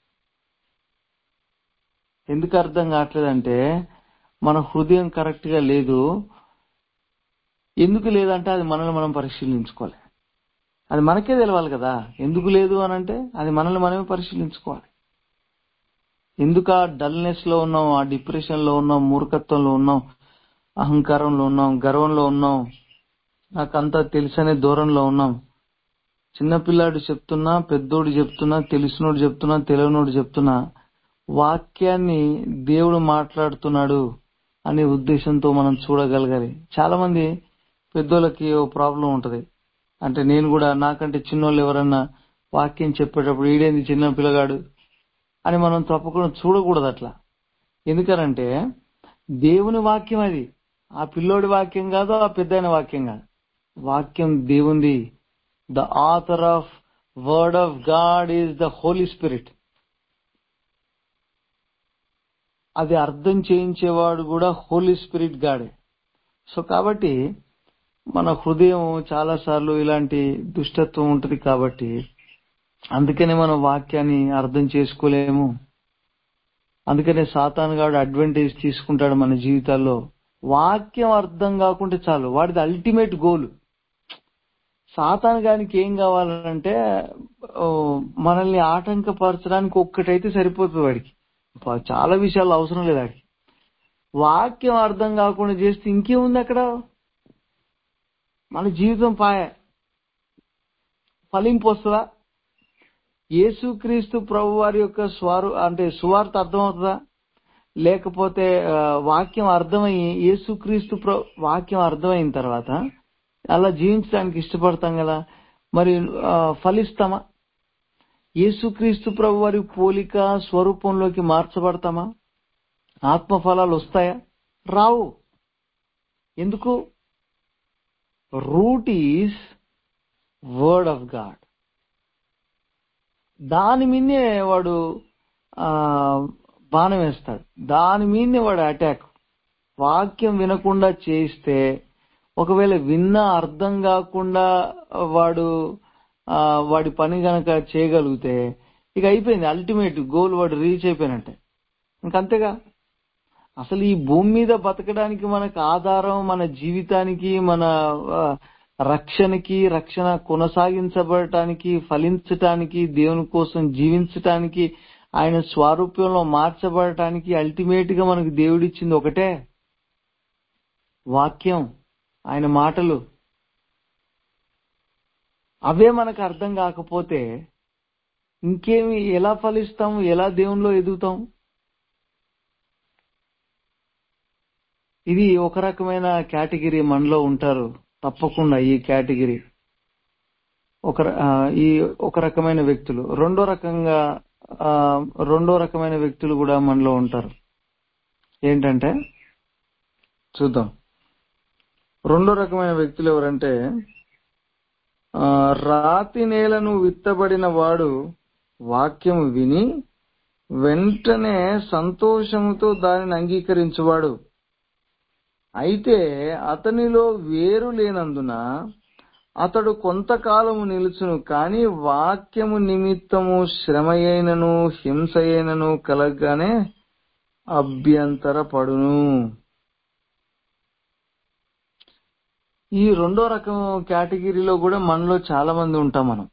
ఎందుకు అర్థం కావట్లేదు అంటే మన హృదయం కరెక్ట్ గా లేదు ఎందుకు లేదంటే అది మనల్ని మనం పరిశీలించుకోవాలి అది మనకే తెలవాలి కదా ఎందుకు లేదు అని అంటే అది మనల్ని మనమే పరిశీలించుకోవాలి ఎందుకు ఆ డల్నెస్ లో ఉన్నాం ఆ డిప్రెషన్ లో ఉన్నాం మూర్ఖత్వంలో ఉన్నాం అహంకారంలో ఉన్నాం గర్వంలో ఉన్నాం నాకంతా తెలుసనే దూరంలో ఉన్నాం చిన్నపిల్లాడు చెప్తున్నా పెద్దోడు చెప్తున్నా తెలిసినోడు చెప్తున్నా తెలియనోడు చెప్తున్నా వాక్యాన్ని దేవుడు మాట్లాడుతున్నాడు అనే ఉద్దేశంతో మనం చూడగలగాలి చాలా మంది పెద్దోళ్ళకి ఓ ప్రాబ్లం ఉంటది అంటే నేను కూడా నాకంటే చిన్నోళ్ళు ఎవరన్నా వాక్యం చెప్పేటప్పుడు ఈడేంది చిన్న పిల్లగాడు అని మనం తప్పకుండా చూడకూడదు అట్లా ఎందుకనంటే దేవుని వాక్యం అది ఆ పిల్లోడి వాక్యం కాదు ఆ పెద్దయిన వాక్యం కాదు వాక్యం దేవుంది the author of word of God is the Holy Spirit అది అర్థం చేయించేవాడు కూడా హోలీ స్పిరిట్ గాడే సో కాబట్టి మన హృదయం చాలా సార్లు ఇలాంటి దుష్టత్వం ఉంటది కాబట్టి అందుకనే మన వాక్యాన్ని అర్థం చేసుకోలేము అందుకనే సాతానుగాడు అడ్వాంటేజ్ తీసుకుంటాడు మన జీవితాల్లో వాక్యం అర్థం కాకుంటే చాలు వాడిది అల్టిమేట్ గోల్ సాతాను గానికి ఏం కావాలంటే ఓ, మనల్ని ఆటంకపరచడానికి ఒక్కటైతే సరిపోతుంది వాడికి ప- చాలా విషయాలు అవసరం లేదు వాడికి వాక్యం అర్థం కాకుండా చేస్తే ఇంకేముంది అక్కడ మన జీవితం పాయ ఫలింపు వస్తుందా యేసుక్రీస్తు ప్రభు వారి యొక్క స్వారు అంటే సువార్త అర్థమవుతుందా లేకపోతే ఆ, వాక్యం అర్థమయ్యి యేసుక్రీస్తు ప్ర వాక్యం అర్థమైన తర్వాత అలా జీవించడానికి ఇష్టపడతాం కదా మరి ఆ, ఫలిస్తామా యేసుక్రీస్తు ప్రభు వారి పోలిక స్వరూపంలోకి మార్చబడతామా ఆత్మ ఫలాలు వస్తాయా రావు ఎందుకు root is word of God దాని మీదే వాడు ఆ, బాణం వేస్తాడు దాని మీదే వాడు అటాక్ వాక్యం వినకుండా చేస్తే ఒకవేళ విన్నా అర్థం కాకుండా వాడు ఆ, వాడి పని గనక చేయగలిగితే ఇక అయిపోయింది అల్టిమేట్ గోల్ వాడు రీచ్ అయిపోయినట్టే ఇంకంతేగా అసలు ఈ భూమి మీద బతకడానికి మనకు ఆధారం మన జీవితానికి మన ఆ, రక్షణకి రక్షణ కొనసాగించబడటానికి ఫలించటానికి దేవుని కోసం జీవించటానికి ఆయన స్వారూప్యంలో మార్చబడటానికి అల్టిమేట్ గా మనకు దేవుడిచ్చింది ఒకటే వాక్యం ఆయన మాటలు అవే మనకు అర్థం కాకపోతే ఇంకేమి ఎలా ఫలిస్తాం ఎలా దేవునిలో ఎదుగుతాం ఇది ఒక రకమైన కేటగిరీ మనలో ఉంటారు తప్పకుండా ఈ కేటగిరీ ఒక ర- ఆ, ఈ ఒక రకమైన వ్యక్తులు రెండో రకంగా ఆ, రెండో రకమైన వ్యక్తులు కూడా మనలో ఉంటారు ఏంటంటే చూద్దాం రెండో రకమైన వ్యక్తులు ఎవరంటే ఆ, రాతి నేలను విత్తబడిన వాడు వాక్యము విని వెంటనే సంతోషముతో దానిని అంగీకరించువాడు అయితే అతనిలో వేరు లేనందున అతడు కొంతకాలము నిలుచును కాని వాక్యము నిమిత్తము శ్రమయైనను హింసయైనను కలగగానే అభ్యంతరపడును ఈ రెండో రకం కేటగిరీలో కూడా మనలో చాలా మంది ఉంటాం మనం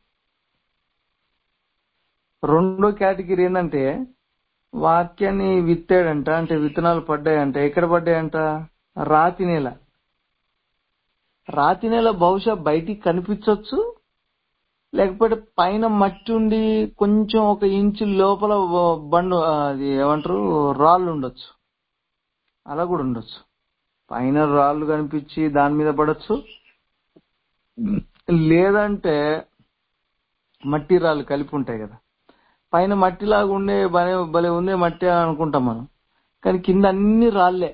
రెండో కేటగిరీ ఏంటంటే వాక్యాన్ని విత్తాడంట అంటే విత్తనాలు పడ్డాయంట ఎక్కడ పడ్డాయంట రాతి నేల రాతి నేల బహుశా బయటికి కనిపించవచ్చు లేకపోతే పైన మట్టి ఉండి కొంచెం ఒక ఇంచు లోపల వ- బండు ఆ, అది ఏమంటారు రాళ్ళు ఉండొచ్చు అలా కూడా ఉండొచ్చు పైన రాళ్ళు కనిపించి దాని మీద పడచ్చు లేదంటే మట్టి రాళ్ళు కలిపి ఉంటాయి కదా పైన మట్టిలాగా ఉండే భలే భలే ఉందే మట్టి అని అనుకుంటాం మనం కానీ కింద అన్ని రాళ్ళే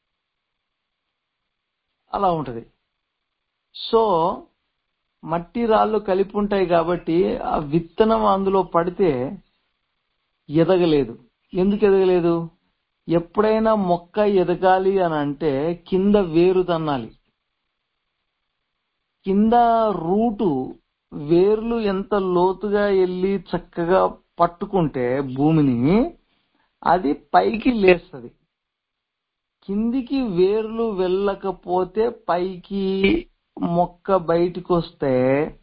అలా ఉంటది సో మట్టి రాళ్ళు కలిపి ఉంటాయి కాబట్టి ఆ విత్తనం అందులో పడితే ఎదగలేదు ఎందుకు ఎదగలేదు ఎప్పుడైనా మొక్క ఎదగాలి అని అంటే కింద వేరు తన్నాలి కింద రూటు వేర్లు ఎంత లోతుగా వెళ్ళి చక్కగా పట్టుకుంటే భూమిని అది పైకి లేస్తది కిందికి వేర్లు వెళ్ళకపోతే పైకి మొక్క బయటికి వస్తే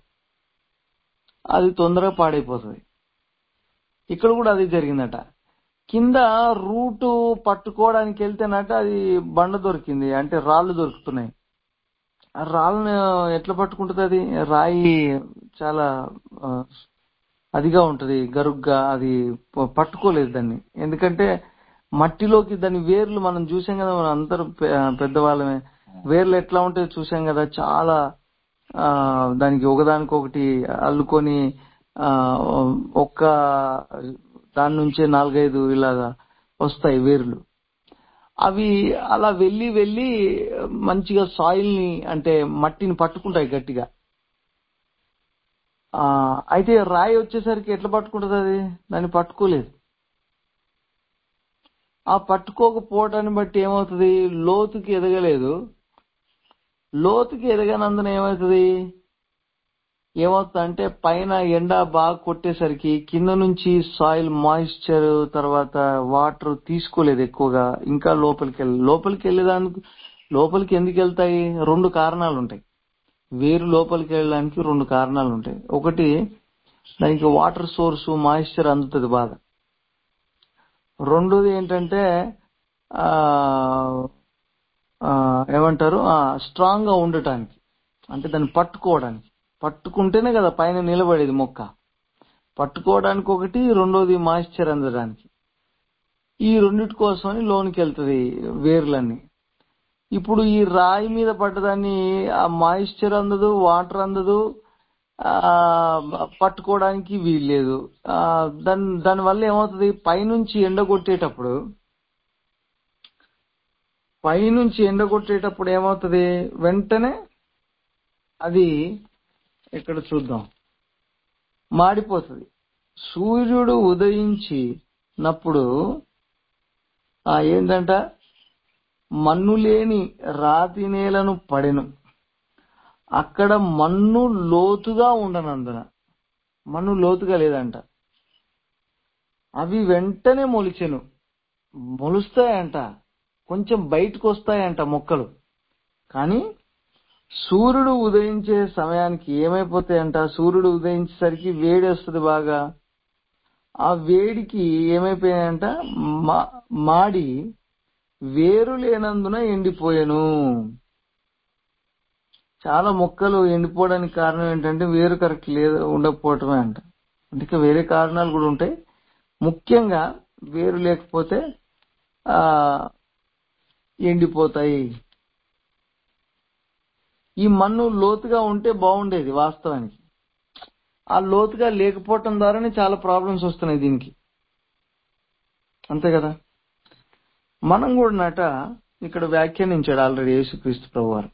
అది తొందరగా పాడైపోతుంది ఇక్కడ కూడా అది జరిగిందట కింద రూటు పట్టుకోవడానికి వెళ్తేనట అది బండ దొరికింది అంటే రాళ్ళు దొరుకుతున్నాయి ఆ రాళ్ళను ఎట్లా పట్టుకుంటుంది అది రాయి చాలా ఆ, అదిగా ఉంటది గరుగ్గా అది ప- పట్టుకోలేదు దాన్ని ఎందుకంటే మట్టిలోకి దాని వేర్లు మనం చూసాం కదా మనం అందరం పె- పెద్దవాళ్ళమే వేర్లు ఎట్లా ఉంటాయో చూసాం కదా చాలా ఆ దానికి ఒకదానికొకటి అల్లుకొని ఆ ఒక్క దాని నుంచే నాలుగైదు ఇలాగా వస్తాయి వేర్లు అవి అలా వెళ్ళి వెళ్ళి మంచిగా సాయిల్ ని అంటే మట్టిని పట్టుకుంటాయి గట్టిగా ఆ అయితే రాయి వచ్చేసరికి ఎట్లా పట్టుకుంటది అది దాన్ని పట్టుకోలేదు ఆ పట్టుకోకపోవటాన్ని బట్టి ఏమవుతుంది లోతుకి ఎదగలేదు లోతుకి ఎదగనందున ఏమవుతుంది ఏమవుతుంది అంటే పైన ఎండ బాగా కొట్టేసరికి కింద నుంచి సాయిల్ మాయిశ్చర్ తర్వాత వాటర్ తీసుకోలేదు ఎక్కువగా ఇంకా లోపలికి వెళ్ళి లోపలికి వెళ్ళేదానికి లోపలికి ఎందుకు వెళ్తాయి రెండు కారణాలు ఉంటాయి వేరు లోపలికి వెళ్ళడానికి రెండు కారణాలు ఉంటాయి ఒకటి దానికి వాటర్ సోర్స్ మాయిశ్చర్ అందుతుంది బాగా రెండోది ఏంటంటే ఆ ఆ, ఏమంటారు స్ట్రాంగ్ గా ఉండటానికి అంటే దాన్ని పట్టుకోవడానికి పట్టుకుంటేనే కదా పైన నిలబడేది మొక్క పట్టుకోవడానికి ఒకటి రెండోది మాయిశ్చర్ అందడానికి ఈ రెండిటి కోసమని లోనికి వెళ్తది వేర్లన్నీ ఇప్పుడు ఈ రాయి మీద పడ్డదాన్ని ఆ మాయిశ్చర్ అందదు వాటర్ అందదు ఆ పట్టుకోవడానికి వీల్లేదు ఆ దాని దాని వల్ల ఏమవుతుంది పైనుంచి ఎండ కొట్టేటప్పుడు పైనుంచి ఎండ కొట్టేటప్పుడు ఏమవుతుంది వెంటనే అది ఇక్కడ చూద్దాం మాడిపోతుంది సూర్యుడు ఉదయించినప్పుడు ఆ ఏంటంట మన్ను లేని రాతి నేలను పడెను అక్కడ మన్ను లోతుగా ఉండనందున మన్ను లోతుగా లేదంట అవి వెంటనే మొలిచెను మొలుస్తాయంట కొంచెం బయటకు వస్తాయంట మొక్కలు కానీ సూర్యుడు ఉదయించే సమయానికి ఏమైపోతాయంట సూర్యుడు ఉదయించేసరికి వేడి వస్తుంది బాగా ఆ వేడికి ఏమైపోయాయంట మా- మాడి వేరు లేనందున ఎండిపోయాను చాలా మొక్కలు ఎండిపోవడానికి కారణం ఏంటంటే వేరు కరెక్ట్ లేదు ఉండకపోవటమే అంట అందుకే వేరే కారణాలు కూడా ఉంటాయి ముఖ్యంగా వేరు లేకపోతే ఆ ఎండిపోతాయి ఈ మన్ను లోతుగా ఉంటే బాగుండేది వాస్తవానికి ఆ లోతుగా లేకపోవటం ద్వారానే చాలా ప్రాబ్లమ్స్ వస్తున్నాయి దీనికి అంతే కదా మనం కూడా నట ఇక్కడ వ్యాఖ్యానించాడు ఆల్రెడీ యేసుక్రీస్తు ప్రభు వారు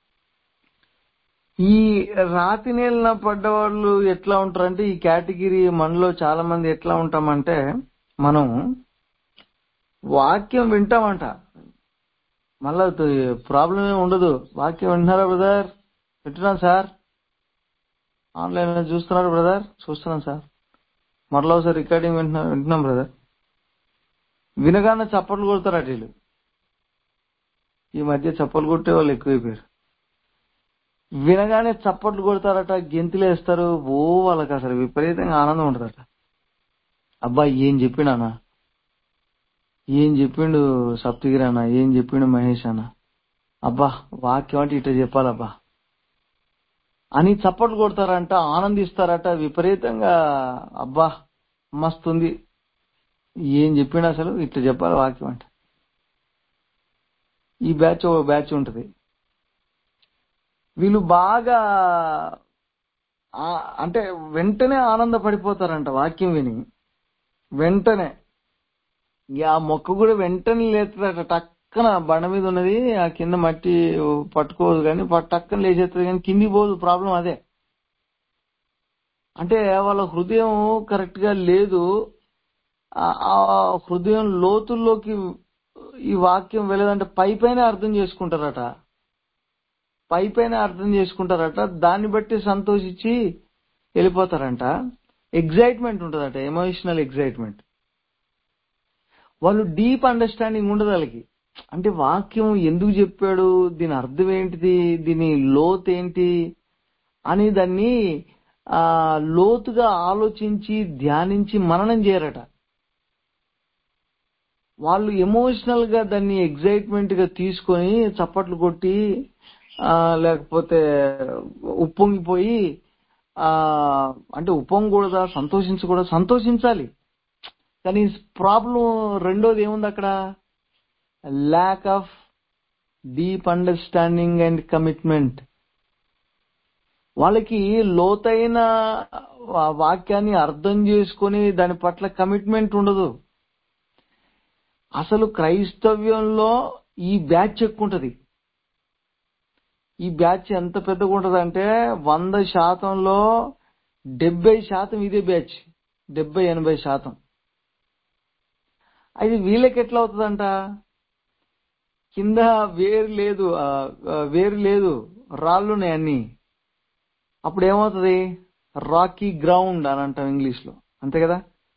ఈ రాతి నేలన పడ్డవాళ్ళు ఎట్లా ఉంటారంటే ఈ కేటగిరీ మనలో చాలా మంది ఎట్లా ఉంటామంటే మనం వాక్యం వింటామంట మళ్ళా ప్రాబ్లం ఏమి ఉండదు వాక్యం వింటున్నారా బ్రదర్ వింటున్నాను సార్ ఆన్లైన్ లో చూస్తున్నారు బ్రదర్ చూస్తున్నాను సార్ మరలా ఒకసారి రికార్డింగ్ వింటున్నా వింటున్నాం బ్రదర్ వినగానే చప్పట్లు కొడతారు అటు వీళ్ళు ఈ మధ్య చప్పట్లు కొట్టే వాళ్ళు ఎక్కువైపోయారు వినగానే చప్పట్లు కొడతారట గెంతులు వేస్తారు ఓ వాళ్ళకి అసలు విపరీతంగా ఆనందం ఉంటుందట అబ్బా ఏం చెప్పిండనా ఏం చెప్పిండు సప్తగిరి అన్న ఏం చెప్పిండు మహేష్ అన్న అబ్బా వాక్యం అంటే ఇట్లా చెప్పాలబ్బా అని చప్పట్లు కొడతారంట ఆనందిస్తారట విపరీతంగా అబ్బా మస్తుంది ఏం చెప్పిండు అసలు ఇట్లా చెప్పాలి వాక్యం అంటే ఈ బ్యాచ్ ఓ బ్యాచ్ ఉంటది వీళ్ళు బాగా ఆ, అంటే వెంటనే ఆనందపడిపోతారంట వాక్యం విని వెంటనే ఇక ఆ మొక్క కూడా వెంటనే లేతుందట టక్కన బండ మీద ఉన్నది ఆ కింద మట్టి పట్టుకోదు కానీ ప- టక్కన లేచేస్తుంది కానీ కిందికి పోదు ప్రాబ్లం అదే అంటే వాళ్ళ హృదయం కరెక్ట్ గా లేదు ఆ ఆ హృదయం లోతుల్లోకి ఈ వాక్యం వెళ్ళదంటే పై పైన అర్థం చేసుకుంటారట పై పైన అర్థం చేసుకుంటారట దాన్ని బట్టి సంతోషించి వెళ్ళిపోతారంట ఎగ్జైట్మెంట్ ఉంటుందట ఎమోషనల్ ఎగ్జైట్మెంట్ వాళ్ళు డీప్ అండర్స్టాండింగ్ ఉండదు వాళ్ళకి అంటే వాక్యం ఎందుకు చెప్పాడు దీని అర్థం ఏంటిది దీని లోతు ఏంటి అని దాన్ని ఆ లోతుగా ఆలోచించి ధ్యానించి మననం చేయరట వాళ్ళు ఎమోషనల్ గా దాన్ని ఎగ్జైట్మెంట్ గా తీసుకొని చప్పట్లు కొట్టి ఆ లేకపోతే ఉప్పొంగిపోయి ఆ అంటే ఉప్పొంగకూడదా సంతోషించకూడదా సంతోషించాలి కానీ ప్రాబ్లం రెండోది ఏముంది అక్కడ lack of deep understanding and commitment వాళ్ళకి లోతైన ఆ వాక్యాన్ని అర్థం చేసుకొని దాని పట్ల కమిట్మెంట్ ఉండదు అసలు క్రైస్తవ్యంలో ఈ బ్యాచ్ ఎక్కువ ఉంటది ఈ బ్యాచ్ ఎంత పెద్దగా ఉంటది అంటే వంద శాతంలో డెబ్బై శాతం ఇదే బ్యాచ్ డెబ్బై ఎనభై శాతం అది వీళ్ళకి ఎట్లా అవుతుందంట కింద వేరు లేదు ఆ, ఆ, వేరు లేదు రాళ్ళున్నాయి అన్ని అప్పుడు ఏమవుతుంది రాకీ గ్రౌండ్ అని అంటాం ఇంగ్లీష్ లో అంతే కదా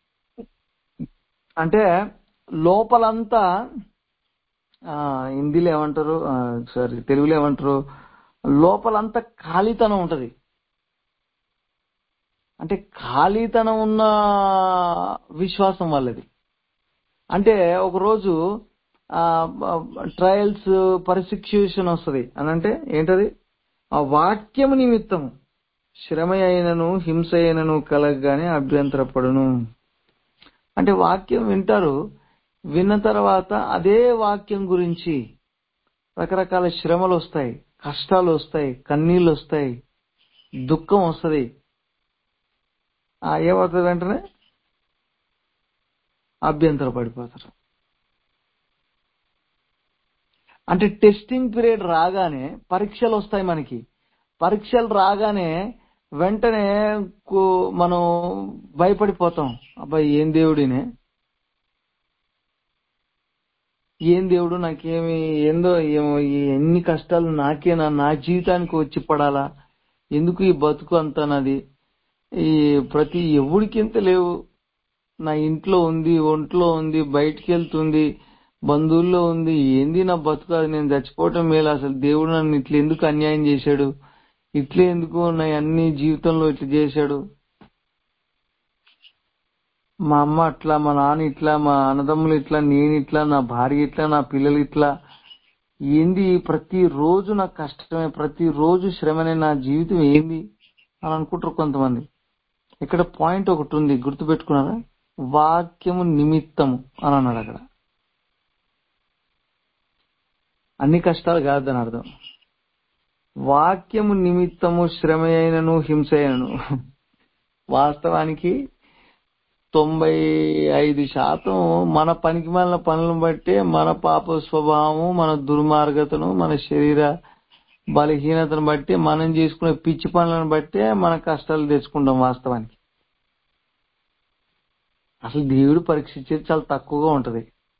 అంటే లోపలంతా ఆ, హిందీలో ఏమంటారు సారీ తెలుగులో ఏమంటారు లోపలంతా ఖాళీతనం ఉంటది అంటే ఖాళీతనం ఉన్న విశ్వాసం వాళ్ళది అంటే ఒకరోజు ట్రయల్స్ పర్సిక్యూషన్ వస్తుంది అని అంటే ఏంటది ఆ వాక్యం నిమిత్తం శ్రమ అయినను హింస అయినను కలగగానే అభ్యంతరపడును అంటే వాక్యం వింటారు విన్న తర్వాత అదే వాక్యం గురించి రకరకాల శ్రమలు వస్తాయి కష్టాలు వస్తాయి కన్నీళ్ళు వస్తాయి దుఃఖం వస్తుంది ఏమవుతుంది వెంటనే అభ్యంతర పడిపోతారు అంటే టెస్టింగ్ పీరియడ్ రాగానే పరీక్షలు వస్తాయి మనకి పరీక్షలు రాగానే వెంటనే కు- మనం భయపడిపోతాం అబ్బాయి ఏం దేవుడినే ఏం దేవుడు నాకేమి ఏందో ఏమో ఈ ఎన్ని కష్టాలు నాకేనా నా జీవితానికి వచ్చి పడాలా ఎందుకు ఈ బతుకు అంతా నాది ఈ ప్రతి ఎవడికి ఇంత లేవు నా ఇంట్లో ఉంది ఒంట్లో ఉంది బయటికి వెళ్తుంది బంధువుల్లో ఉంది ఏంది నా బతుకు అది నేను చచ్చిపోవటం మేలు అసలు దేవుడు నన్ను ఇట్లా ఎందుకు అన్యాయం చేశాడు ఇట్లా ఎందుకు నా అన్ని జీవితంలో ఇట్లా చేశాడు మా అమ్మ అట్లా మా నాన్న ఇట్లా మా అన్నదమ్ములు ఇట్లా నేను ఇట్లా నా భార్య ఇట్లా నా పిల్లలు ఇట్లా ఏంది ప్రతి రోజు నాకు కష్టమే ప్రతి రోజు శ్రమనే నా జీవితం ఏంది అని అనుకుంటారు కొంతమంది ఇక్కడ పాయింట్ ఒకటి ఉంది గుర్తుపెట్టుకున్నారా వాక్యము నిమిత్తము అని అన్నాడు అక్కడ అన్ని కష్టాలు కాదు దాని అర్థం వాక్యము నిమిత్తము శ్రమ అయినను హింస అయినను వాస్తవానికి తొంభై ఐదు శాతం మన పనికి మన పనులను బట్టే మన పాప స్వభావము మన దుర్మార్గతను మన శరీర బలహీనతను బట్టి మనం చేసుకునే పిచ్చి పనులను బట్టే మన కష్టాలు తెచ్చుకుంటాం వాస్తవానికి అసలు దేవుడు పరీక్షించేది చాలా తక్కువగా ఉంటది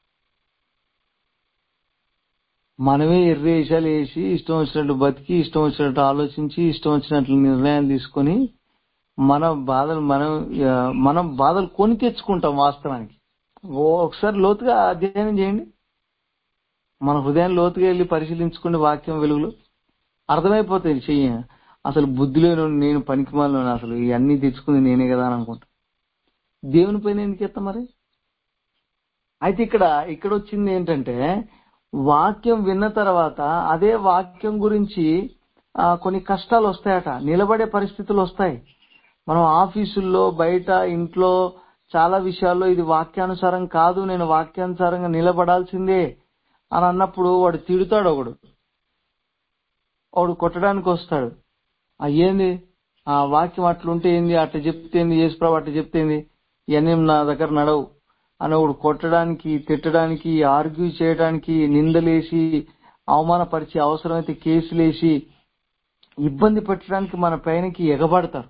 మనమే ఎర్రేషాలు వేసి ఇష్టం వచ్చినట్టు బతికి ఇష్టం వచ్చినట్టు ఆలోచించి ఇష్టం వచ్చినట్లు నిర్ణయాలు తీసుకొని మన బాధలు మనం ఆ, మనం బాధలు కొని తెచ్చుకుంటాం వాస్తవానికి ఓ ఒకసారి లోతుగా అధ్యయనం చేయండి మన హృదయం లోతుగా వెళ్ళి పరిశీలించుకుని వాక్యం వెలుగులు అర్థమైపోతాయి చెయ్యి అసలు బుద్ధిలో నేను పనికిమాలను అసలు ఇవన్నీ తెచ్చుకుంది నేనే కదా అని అనుకుంటా దేవుని పైన ఎందుకు ఎత్తా మరి అయితే ఇక్కడ ఇక్కడ వచ్చింది ఏంటంటే వాక్యం విన్న తర్వాత అదే వాక్యం గురించి ఆ, కొన్ని కష్టాలు వస్తాయట నిలబడే పరిస్థితులు వస్తాయి మనం ఆఫీసుల్లో బయట ఇంట్లో చాలా విషయాల్లో ఇది వాక్యానుసారం కాదు నేను వాక్యానుసారంగా నిలబడాల్సిందే అని అన్నప్పుడు వాడు తిడుతాడు ఒకడు వాడు కొట్టడానికి వస్తాడు ఆ ఏంది ఆ వాక్యం అట్లుంటే ఏంది అట్లా చెప్తే ఏంది యేసుప్రభు అట్లా చెప్తే ఏంది ఇవన్నీ నా దగ్గర నడవు అని ఒకడు కొట్టడానికి తిట్టడానికి ఆర్గ్యూ చేయడానికి నిందలేసి అవమానపరిచి అవసరమైతే కేసులేసి ఇబ్బంది పెట్టడానికి మన పైనకి ఎగబడతారు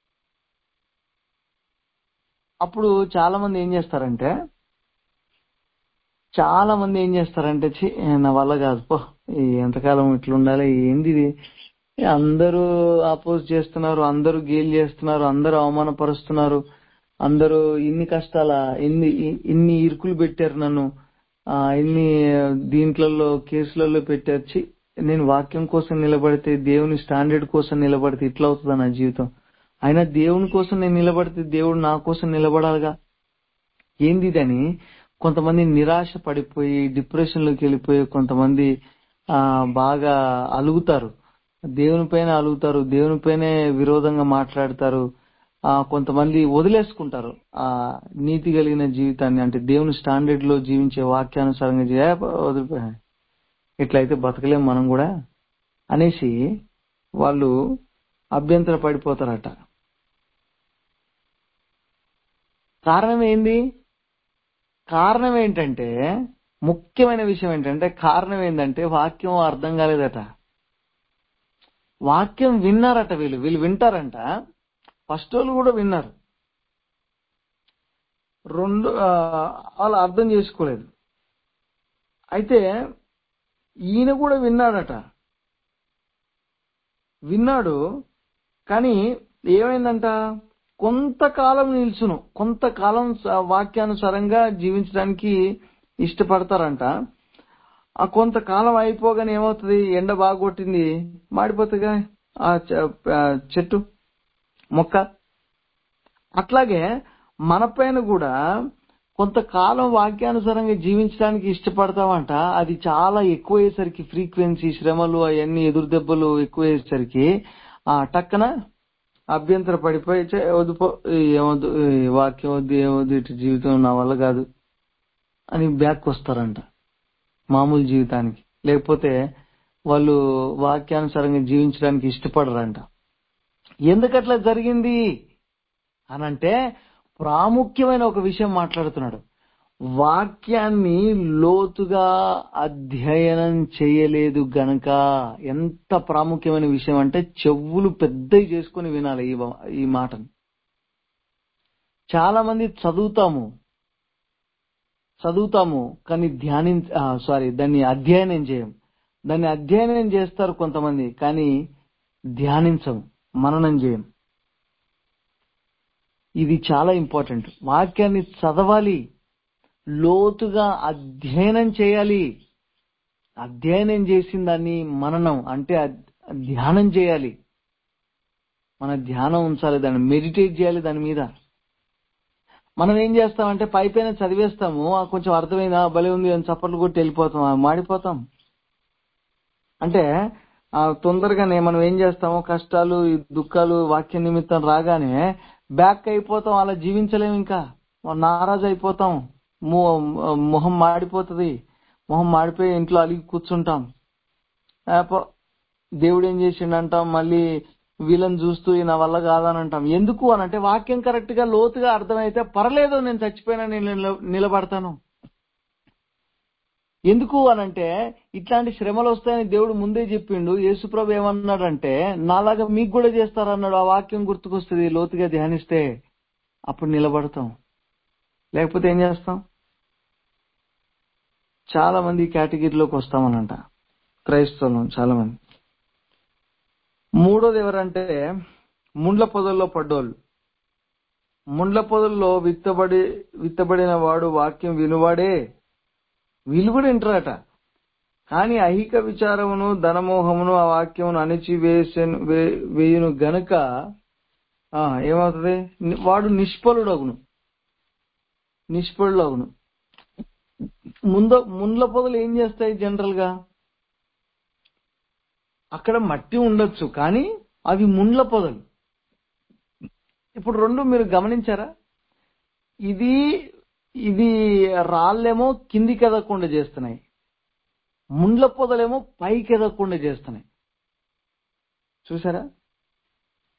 అప్పుడు చాలా మంది ఏం చేస్తారంటే చాలా మంది ఏం చేస్తారంటే "ఛీ, నా వల్ల కాదు పో ఈ ఎంతకాలం ఇట్లా ఉండాలి ఏంది ఇది అందరూ అపోజ్ చేస్తున్నారు అందరూ గేల్ చేస్తున్నారు అందరూ అవమానపరుస్తున్నారు అందరూ ఇన్ని కష్టాల ఇన్ని ఇ- ఇన్ని ఇరుకులు పెట్టారు నన్ను ఆ ఇన్ని దీంట్లలో కేసులలో పెట్టారు ఛీ, నేను వాక్యం కోసం నిలబడితే దేవుని స్టాండర్డ్ కోసం నిలబడితే ఇట్లా అవుతుందా నా జీవితం అయినా దేవుని కోసం నేను నిలబడితే దేవుడు నా కోసం నిలబడాలిగా ఏంది ఇదని కొంతమంది నిరాశ పడిపోయి డిప్రెషన్ లోకి వెళ్ళిపోయి కొంతమంది ఆ బాగా అలుగుతారు దేవుని పైన అలుగుతారు దేవుని పైనే విరోధంగా మాట్లాడతారు ఆ కొంతమంది వదిలేసుకుంటారు ఆ నీతి కలిగిన జీవితాన్ని అంటే దేవుని స్టాండర్డ్ లో జీవించే వాక్యానుసారంగా చే- వదిలిపోయా ఇట్లయితే బతకలేం మనం కూడా అనేసి వాళ్ళు అభ్యంతర పడిపోతారట కారణం ఏంది కారణం ఏంటంటే ముఖ్యమైన విషయం ఏంటంటే కారణం ఏంటంటే వాక్యం అర్థం కాలేదట వాక్యం విన్నారట వీళ్ళు వీళ్ళు వింటారంట ఫస్ట్ వాళ్ళు కూడా విన్నారు రెండు ఆ, వాళ్ళు అర్థం చేసుకోలేదు అయితే ఈయన కూడా విన్నాడట విన్నాడు కానీ ఏమైందంట కొంతకాలం నిల్చును కొంతకాలం స- వాక్యానుసారంగా జీవించడానికి ఇష్టపడతారంట ఆ కొంతకాలం అయిపోగానే ఏమవుతుంది ఎండ బాగా కొట్టింది మాడిపోతుందిగా ఆ చె- ఆ చెట్టు మొక్క అట్లాగే మన పైన కూడా కొంతకాలం వాక్యానుసారంగా జీవించడానికి ఇష్టపడతామంట అది చాలా ఎక్కువయ్యేసరికి ఫ్రీక్వెన్సీ శ్రమలు అవన్నీ ఎదురు దెబ్బలు ఎక్కువయ్యేసరికి ఆ టక్కన అభ్యంతర పడిపోయి "ఛే, వద్దు పో ఈ ఏమొద్దు ఈ వాక్యం వద్దు ఏమొద్దు ఇటు జీవితం నా వల్ల కాదు అని బ్యాక్ వస్తారంట మామూలు జీవితానికి లేకపోతే వాళ్ళు వాక్యానుసారంగా జీవించడానికి ఇష్టపడరంట ఎందుకట్లా జరిగింది అనంటే ప్రాముఖ్యమైన ఒక విషయం మాట్లాడుతున్నాడు వాక్యాన్ని లోతుగా అధ్యయనం చేయలేదు గనక ఎంత ప్రాముఖ్యమైన విషయం అంటే చెవులు పెద్దవి చేసుకుని వినాలి ఈ వ- ఈ మాటను చాలా మంది చదువుతాము చదువుతాము కానీ ధ్యాని సారీ దాన్ని అధ్యయనం చేయం దాన్ని అధ్యయనం చేస్తారు కొంతమంది కానీ ధ్యానించం మననం చేయం ఇది చాలా ఇంపార్టెంట్ వాక్యాన్ని చదవాలి లోతుగా అధ్యయనం చేయాలి అధ్యయనం చేసిన దాన్ని మననం అంటే అద్- ధ్యానం చేయాలి మన ధ్యానం ఉంచాలి దాన్ని మెడిటేట్ చేయాలి దాని మీద మనం ఏం చేస్తామంటే పై పైన చదివేస్తాము ఆ కొంచెం అర్థమైందా భలే ఉంది అని చప్పట్లు కొట్టి వెళ్ళిపోతాం ఆ మాడిపోతాం అంటే ఆ తొందరగానే మనం ఏం చేస్తాము కష్టాలు ఈ దుఃఖాలు వాక్య నిమిత్తం రాగానే బ్యాక్ అయిపోతాం అలా జీవించలేం ఇంకా నారాజు అయిపోతాం మొ- మొహం మాడిపోతుంది మొహం మాడిపోయి ఇంట్లో అలిగి కూర్చుంటాం ఆ పో- దేవుడు ఏం చేసిండు అంటాం మళ్ళీ వీళ్ళని చూస్తూ "ఈ నా వల్ల కాదని అంటాం ఎందుకు అని అంటే వాక్యం కరెక్ట్ గా లోతుగా అర్థమైతే పర్లేదు నేను చచ్చిపోయినా నేను నిల- నిలబడతాను ఎందుకు అనంటే ఇట్లాంటి శ్రమలు వస్తాయని దేవుడు ముందే చెప్పిండు యేసుప్రభు ఏమన్నాడంటే నాలాగా మీకు కూడా చేస్తారన్నాడు ఆ వాక్యం గుర్తుకొస్తుంది లోతుగా ధ్యానిస్తే అప్పుడు నిలబడతాం లేకపోతే ఏం చేస్తాం చాలా మంది ఈ కేటగిరీలోకి వస్తామనంట క్రైస్తవులు చాలా మంది మూడోది ఎవరంటే ముండ్ల పొదల్లో పడ్డోళ్ళు ముండ్ల పొదల్లో విత్తబడి విత్తబడిన వాడు వాక్యం వినువాడే వీళ్ళు కూడా వింటారట కానీ అహిక విచారమును ధనమోహమును ఆ వాక్యమును అణిచివేసెను వే- వేయును గనుక ఆ, ఏమవుతుంది ని- వాడు నిష్ఫలుడగును నిష్ఫలుడగును ముంద ముండ్ల పొదలు ఏం చేస్తాయి జనరల్ గా అక్కడ మట్టి ఉండొచ్చు కానీ అవి ముండ్ల పొదలు ఇప్పుడు రెండు మీరు గమనించారా ఇది ఇది రాళ్ళేమో కిందికి ఎదగకుండా చేస్తున్నాయి ముండ్ల పొదలేమో పైకి ఎదగకుండా చేస్తున్నాయి చూసారా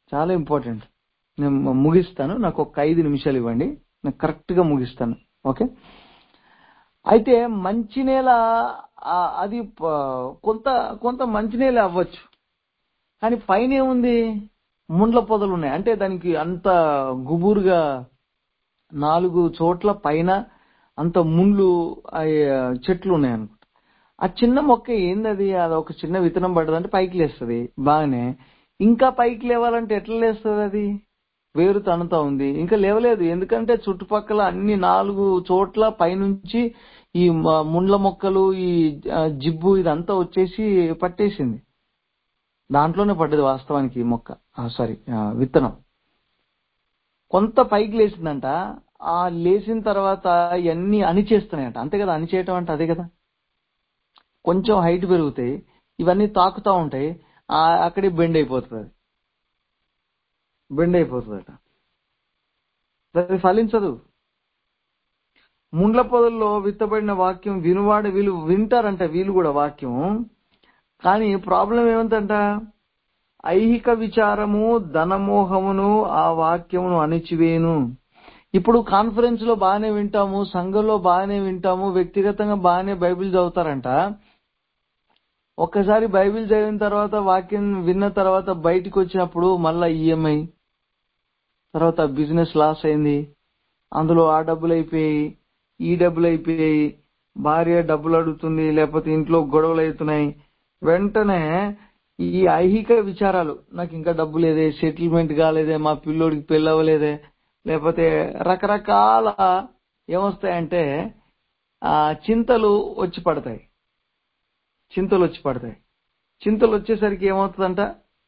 చాలా ఇంపార్టెంట్ నేను ము- ముగిస్తాను నాకు ఒక ఐదు నిమిషాలు ఇవ్వండి నేను కరెక్ట్ గా ముగిస్తాను ఓకే అయితే మంచినేల ఆ, అది ప- కొంత కొంత మంచినేల అవ్వచ్చు కానీ పైన ఏముంది ముండ్ల పొదలు ఉన్నాయి అంటే దానికి అంత గుబురుగా నాలుగు చోట్ల పైన అంత ముండ్లు ఆ, చెట్లు ఉన్నాయి అనుకుంటా ఆ చిన్న మొక్క ఏంది అది అది ఒక చిన్న విత్తనం పడ్డదంటే పైకి లేస్తుంది బాగానే ఇంకా పైకి లేవాలంటే ఎట్లా లేస్తుంది అది వేరు తనుతా ఉంది ఇంకా లేవలేదు ఎందుకంటే చుట్టుపక్కల అన్ని నాలుగు చోట్ల పైనుంచి ఈ మ- ముండ్ల మొక్కలు ఈ ఆ, జిబ్బు ఇదంతా వచ్చేసి పట్టేసింది దాంట్లోనే పడ్డది వాస్తవానికి ఈ మొక్క సారీ విత్తనం కొంత పైకి లేచిందంట ఆ లేచిన తర్వాత ఇవన్నీ అణిచేస్తున్నాయంట అంతే కదా అణిచేయటం అంటే అదే కదా కొంచెం హైట్ పెరుగుతాయి ఇవన్నీ తాకుతా ఉంటాయి ఆ అక్కడే బెండ్ అయిపోతుంది అది బెండ్ అయిపోతుందట అది ఫలించదు ముండ్ల పొదల్లో విత్తబడిన వాక్యం వినువాడు వీళ్ళు వింటారంట వీళ్ళు కూడా వాక్యం కానీ ప్రాబ్లం ఏమంతంట ఐహిక విచారము ధనమోహమును ఆ వాక్యమును అణిచివేను ఇప్పుడు కాన్ఫరెన్స్ లో బాగానే వింటాము సంఘంలో బాగానే వింటాము వ్యక్తిగతంగా బాగానే బైబిల్ చదువుతారంట ఒక్కసారి బైబిల్ చదివిన తర్వాత వాక్యం విన్న తర్వాత బయటికి వచ్చినప్పుడు మళ్ళా ఈఎంఐ తర్వాత బిజినెస్ లాస్ అయింది అందులో ఆ డబ్బులు అయిపోయాయి ఈ డబ్బులు అయిపోయాయి భార్య డబ్బులు అడుగుతుంది లేకపోతే ఇంట్లో గొడవలు అవుతున్నాయి వెంటనే ఈ ఐహిక విచారాలు నాకు ఇంకా డబ్బు లేదే సెటిల్మెంట్ కాలేదే మా పిల్లోడికి పెళ్ళి అవ్వలేదే లేకపోతే రకరకాల ఏమొస్తాయంటే ఆ చింతలు వచ్చి పడతాయి చింతలు వచ్చి పడతాయి చింతలు వచ్చేసరికి ఏమవుతుందంట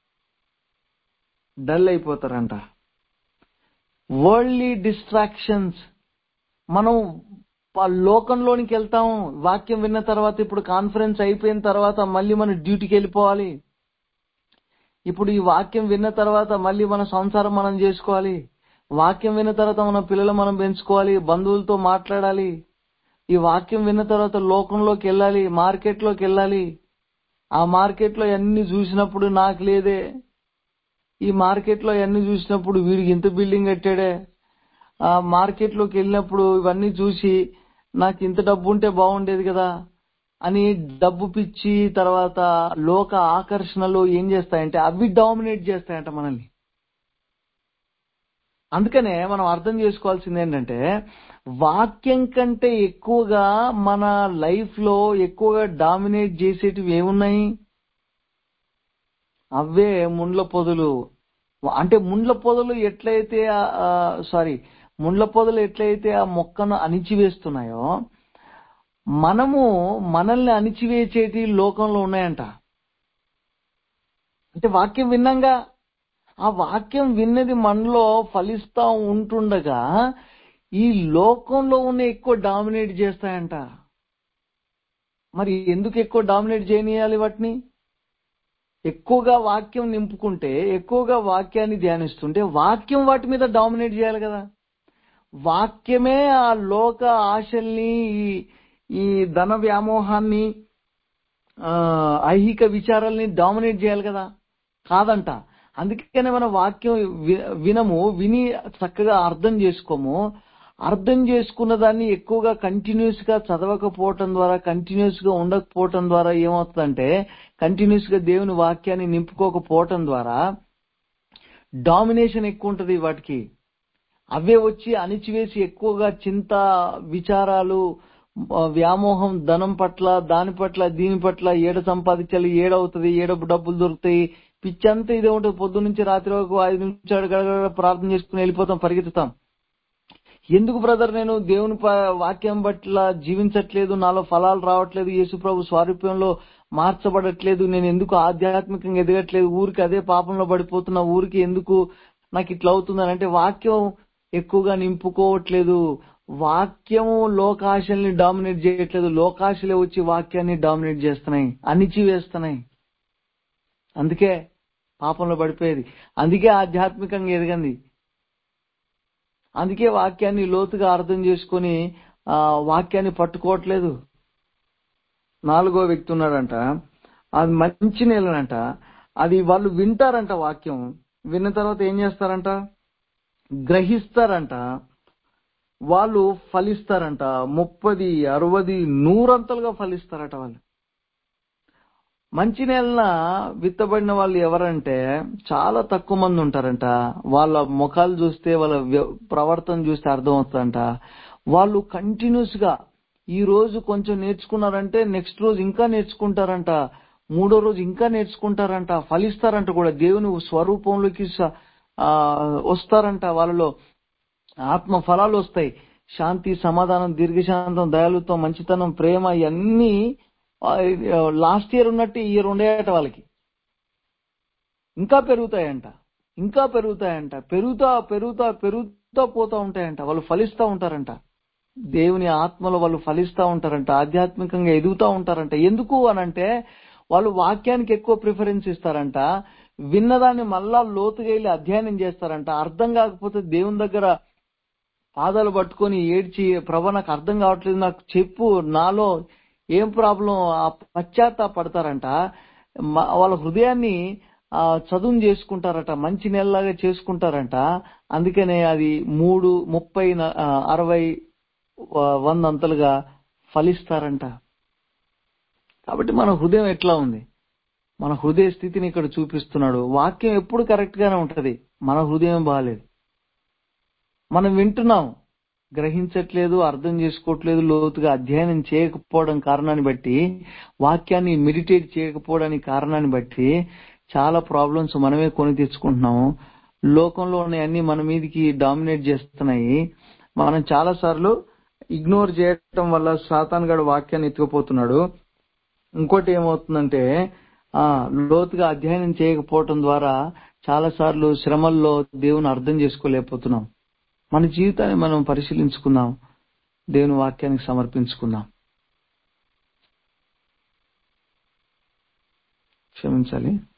డల్ అయిపోతారంట వరల్డ్లీ డిస్ట్రాక్షన్స్ మనం ప- లోకంలోనికి వెళ్తాం వాక్యం విన్న తర్వాత ఇప్పుడు కాన్ఫరెన్స్ అయిపోయిన తర్వాత మళ్ళీ మనం డ్యూటీకి వెళ్ళిపోవాలి ఇప్పుడు ఈ వాక్యం విన్న తర్వాత మళ్ళీ మన సంసారం మనం చేసుకోవాలి వాక్యం విన్న తర్వాత మన పిల్లలు మనం పెంచుకోవాలి బంధువులతో మాట్లాడాలి ఈ వాక్యం విన్న తర్వాత లోకంలోకి వెళ్ళాలి మార్కెట్లోకి వెళ్ళాలి ఆ మార్కెట్లో అన్ని చూసినప్పుడు నాకు లేదే ఈ మార్కెట్లో అన్ని చూసినప్పుడు వీడికి ఇంత బిల్డింగ్ కట్టాడే ఆ మార్కెట్లోకి వెళ్ళినప్పుడు ఇవన్నీ చూసి నాకు ఇంత డబ్బు ఉంటే బాగుండేది కదా అని డబ్బు పిచ్చి తర్వాత లోక ఆకర్షణలు ఏం చేస్తాయంటే అవి డామినేట్ చేస్తాయంట మనల్ని అందుకనే మనం అర్థం చేసుకోవాల్సింది ఏంటంటే వాక్యం కంటే ఎక్కువగా మన లైఫ్ లో ఎక్కువగా డామినేట్ చేసేటివి ఏమున్నాయి అవే ముండ్ల పొదలు అంటే ముండ్ల పొదలు ఎట్లయితే సారీ ముండ్ల పొదలు ఎట్లయితే ఆ మొక్కను అణిచివేస్తున్నాయో మనము మనల్ని అణిచివేసేటి లోకంలో ఉన్నాయంట అంటే వాక్యం విన్నాగా ఆ వాక్యం విన్నది మనలో ఫలిస్తా ఉంటుండగా ఈ లోకంలో ఉన్న ఎక్కువ డామినేట్ చేస్తాయంట మరి ఎందుకు ఎక్కువ డామినేట్ చేయనియాలి వాటిని ఎక్కువగా వాక్యం నింపుకుంటే ఎక్కువగా వాక్యాన్ని ధ్యానిస్తుంటే వాక్యం వాటి మీద డామినేట్ చేయాలి కదా వాక్యమే ఆ లోక ఆశల్ని ఈ ఈ ధన వ్యామోహాన్ని ఆ, ఐహిక విచారాల్ని డామినేట్ చేయాలి కదా కాదంట అందుకనే మన వాక్యం వి- వినము విని చక్కగా అర్థం చేసుకోము అర్థం చేసుకున్న దాన్ని ఎక్కువగా కంటిన్యూస్ గా చదవకపోవటం ద్వారా కంటిన్యూస్ గా ఉండకపోవటం ద్వారా ఏమవుతుందంటే కంటిన్యూస్ గా దేవుని వాక్యాన్ని నింపుకోకపోవటం ద్వారా డామినేషన్ ఎక్కువ ఉంటది వాటికి అవే వచ్చి అణిచివేసి ఎక్కువగా చింత విచారాలు ఆ, వ్యామోహం ధనం పట్ల దాని పట్ల దీని పట్ల ఏడ సంపాదించాలి ఏడవుతుంది ఏడ డబ్బులు దొరుకుతాయి పిచ్చంతా ఇదే ఉంటుంది పొద్దు నుంచి రాత్రి వరకు ఐదు నిమిషాలు గడగడ ప్రార్థన చేసుకుని వెళ్ళిపోతాం పరిగెత్తుతాం ఎందుకు బ్రదర్ నేను దేవుని ప- వాక్యం పట్ల జీవించట్లేదు నాలో ఫలాలు రావట్లేదు యేసు ప్రభు స్వారూప్యంలో మార్చబడట్లేదు నేను ఎందుకు ఆధ్యాత్మికంగా ఎదగట్లేదు ఊరికి అదే పాపంలో పడిపోతున్నా ఊరికి ఎందుకు నాకు ఇట్లా అవుతుందని అంటే వాక్యం ఎక్కువగా నింపుకోవట్లేదు వాక్యము లోకాశల్ని డామినేట్ చేయట్లేదు లోకాశలే వచ్చి వాక్యాన్ని డామినేట్ చేస్తున్నాయి అణిచివేస్తున్నాయి అందుకే పాపంలో పడిపోయేది అందుకే ఆధ్యాత్మికంగా ఎదగంది అందుకే వాక్యాన్ని లోతుగా అర్థం చేసుకొని ఆ వాక్యాన్ని పట్టుకోవట్లేదు నాలుగో వ్యక్తి ఉన్నాడంట అది మంచి నేలనంట అది వాళ్ళు వింటారంట వాక్యం విన్న తర్వాత ఏం చేస్తారంట గ్రహిస్తారంట వాళ్ళు ఫలిస్తారంట ముప్పది అరవది నూరంతలుగా ఫలిస్తారట వాళ్ళు మంచి నెలన విత్తబడిన వాళ్ళు ఎవరంటే చాలా తక్కువ మంది ఉంటారంట వాళ్ళ ముఖాలు చూస్తే వాళ్ళ వ్య- ప్రవర్తన చూస్తే అర్థం అవుతుందంట వాళ్ళు కంటిన్యూస్ గా ఈ రోజు కొంచెం నేర్చుకున్నారంటే నెక్స్ట్ రోజు ఇంకా నేర్చుకుంటారంట మూడో రోజు ఇంకా నేర్చుకుంటారంట ఫలిస్తారంట కూడా దేవుని స్వరూపంలోకి స- ఆ, వస్తారంట వాళ్ళలో ఆత్మ ఫలాలు వస్తాయి శాంతి సమాధానం దీర్ఘశాంతం దయాలుత్వం మంచితనం ప్రేమ ఇవన్నీ లాస్ట్ ఇయర్ ఉన్నట్టు ఈ ఇయర్ ఉండేట వాళ్ళకి ఇంకా పెరుగుతాయంట ఇంకా పెరుగుతాయంట పెరుగుతా పెరుగుతా పెరుగుతా పోతా ఉంటాయంట వాళ్ళు ఫలిస్తా ఉంటారంట దేవుని ఆత్మలో వాళ్ళు ఫలిస్తా ఉంటారంట ఆధ్యాత్మికంగా ఎదుగుతా ఉంటారంట ఎందుకు అనంటే వాళ్ళు వాక్యానికి ఎక్కువ ప్రిఫరెన్స్ ఇస్తారంట విన్నదాన్ని మళ్ళా లోతుగా వెళ్ళి అధ్యయనం చేస్తారంట అర్థం కాకపోతే దేవుని దగ్గర పాదాలు పట్టుకొని ఏడ్చి ప్రభా నాకు అర్థం కావట్లేదు నాకు చెప్పు నాలో ఏం ప్రాబ్లం ఆ పశ్చాత్తాపడతారంట మ- వాళ్ళ హృదయాన్ని ఆ, చదును చేసుకుంటారట మంచి నెలలాగా చేసుకుంటారంట అందుకనే అది మూడు ముప్పై న- ఆ, అరవై వ- వంద అంతలుగా ఫలిస్తారంట కాబట్టి మన హృదయం ఎట్లా ఉంది మన హృదయ స్థితిని ఇక్కడ చూపిస్తున్నాడు వాక్యం ఎప్పుడు కరెక్ట్ గానే ఉంటది మన హృదయం బాగాలేదు మనం వింటున్నాం గ్రహించట్లేదు అర్థం చేసుకోవట్లేదు లోతుగా అధ్యయనం చేయకపోవడం కారణాన్ని బట్టి వాక్యాన్ని మెడిటేట్ చేయకపోవడానికి కారణాన్ని బట్టి చాలా ప్రాబ్లమ్స్ మనమే కొని తెచ్చుకుంటున్నాం లోకంలో అన్ని మన మీదకి డామినేట్ చేస్తున్నాయి మనం చాలా సార్లు ఇగ్నోర్ చేయటం వల్ల సాతాన్ గడు వాక్యాన్ని ఎత్తుకుపోతున్నాడు ఇంకోటి ఏమవుతుందంటే ఆ లోతుగా అధ్యయనం చేయకపోవటం ద్వారా చాలా సార్లు శ్రమల్లో దేవుని అర్థం చేసుకోలేకపోతున్నాం మన జీవితాన్ని మనం పరిశీలించుకుందాం దేవుని వాక్యానికి సమర్పించుకుందాం క్షమించాలి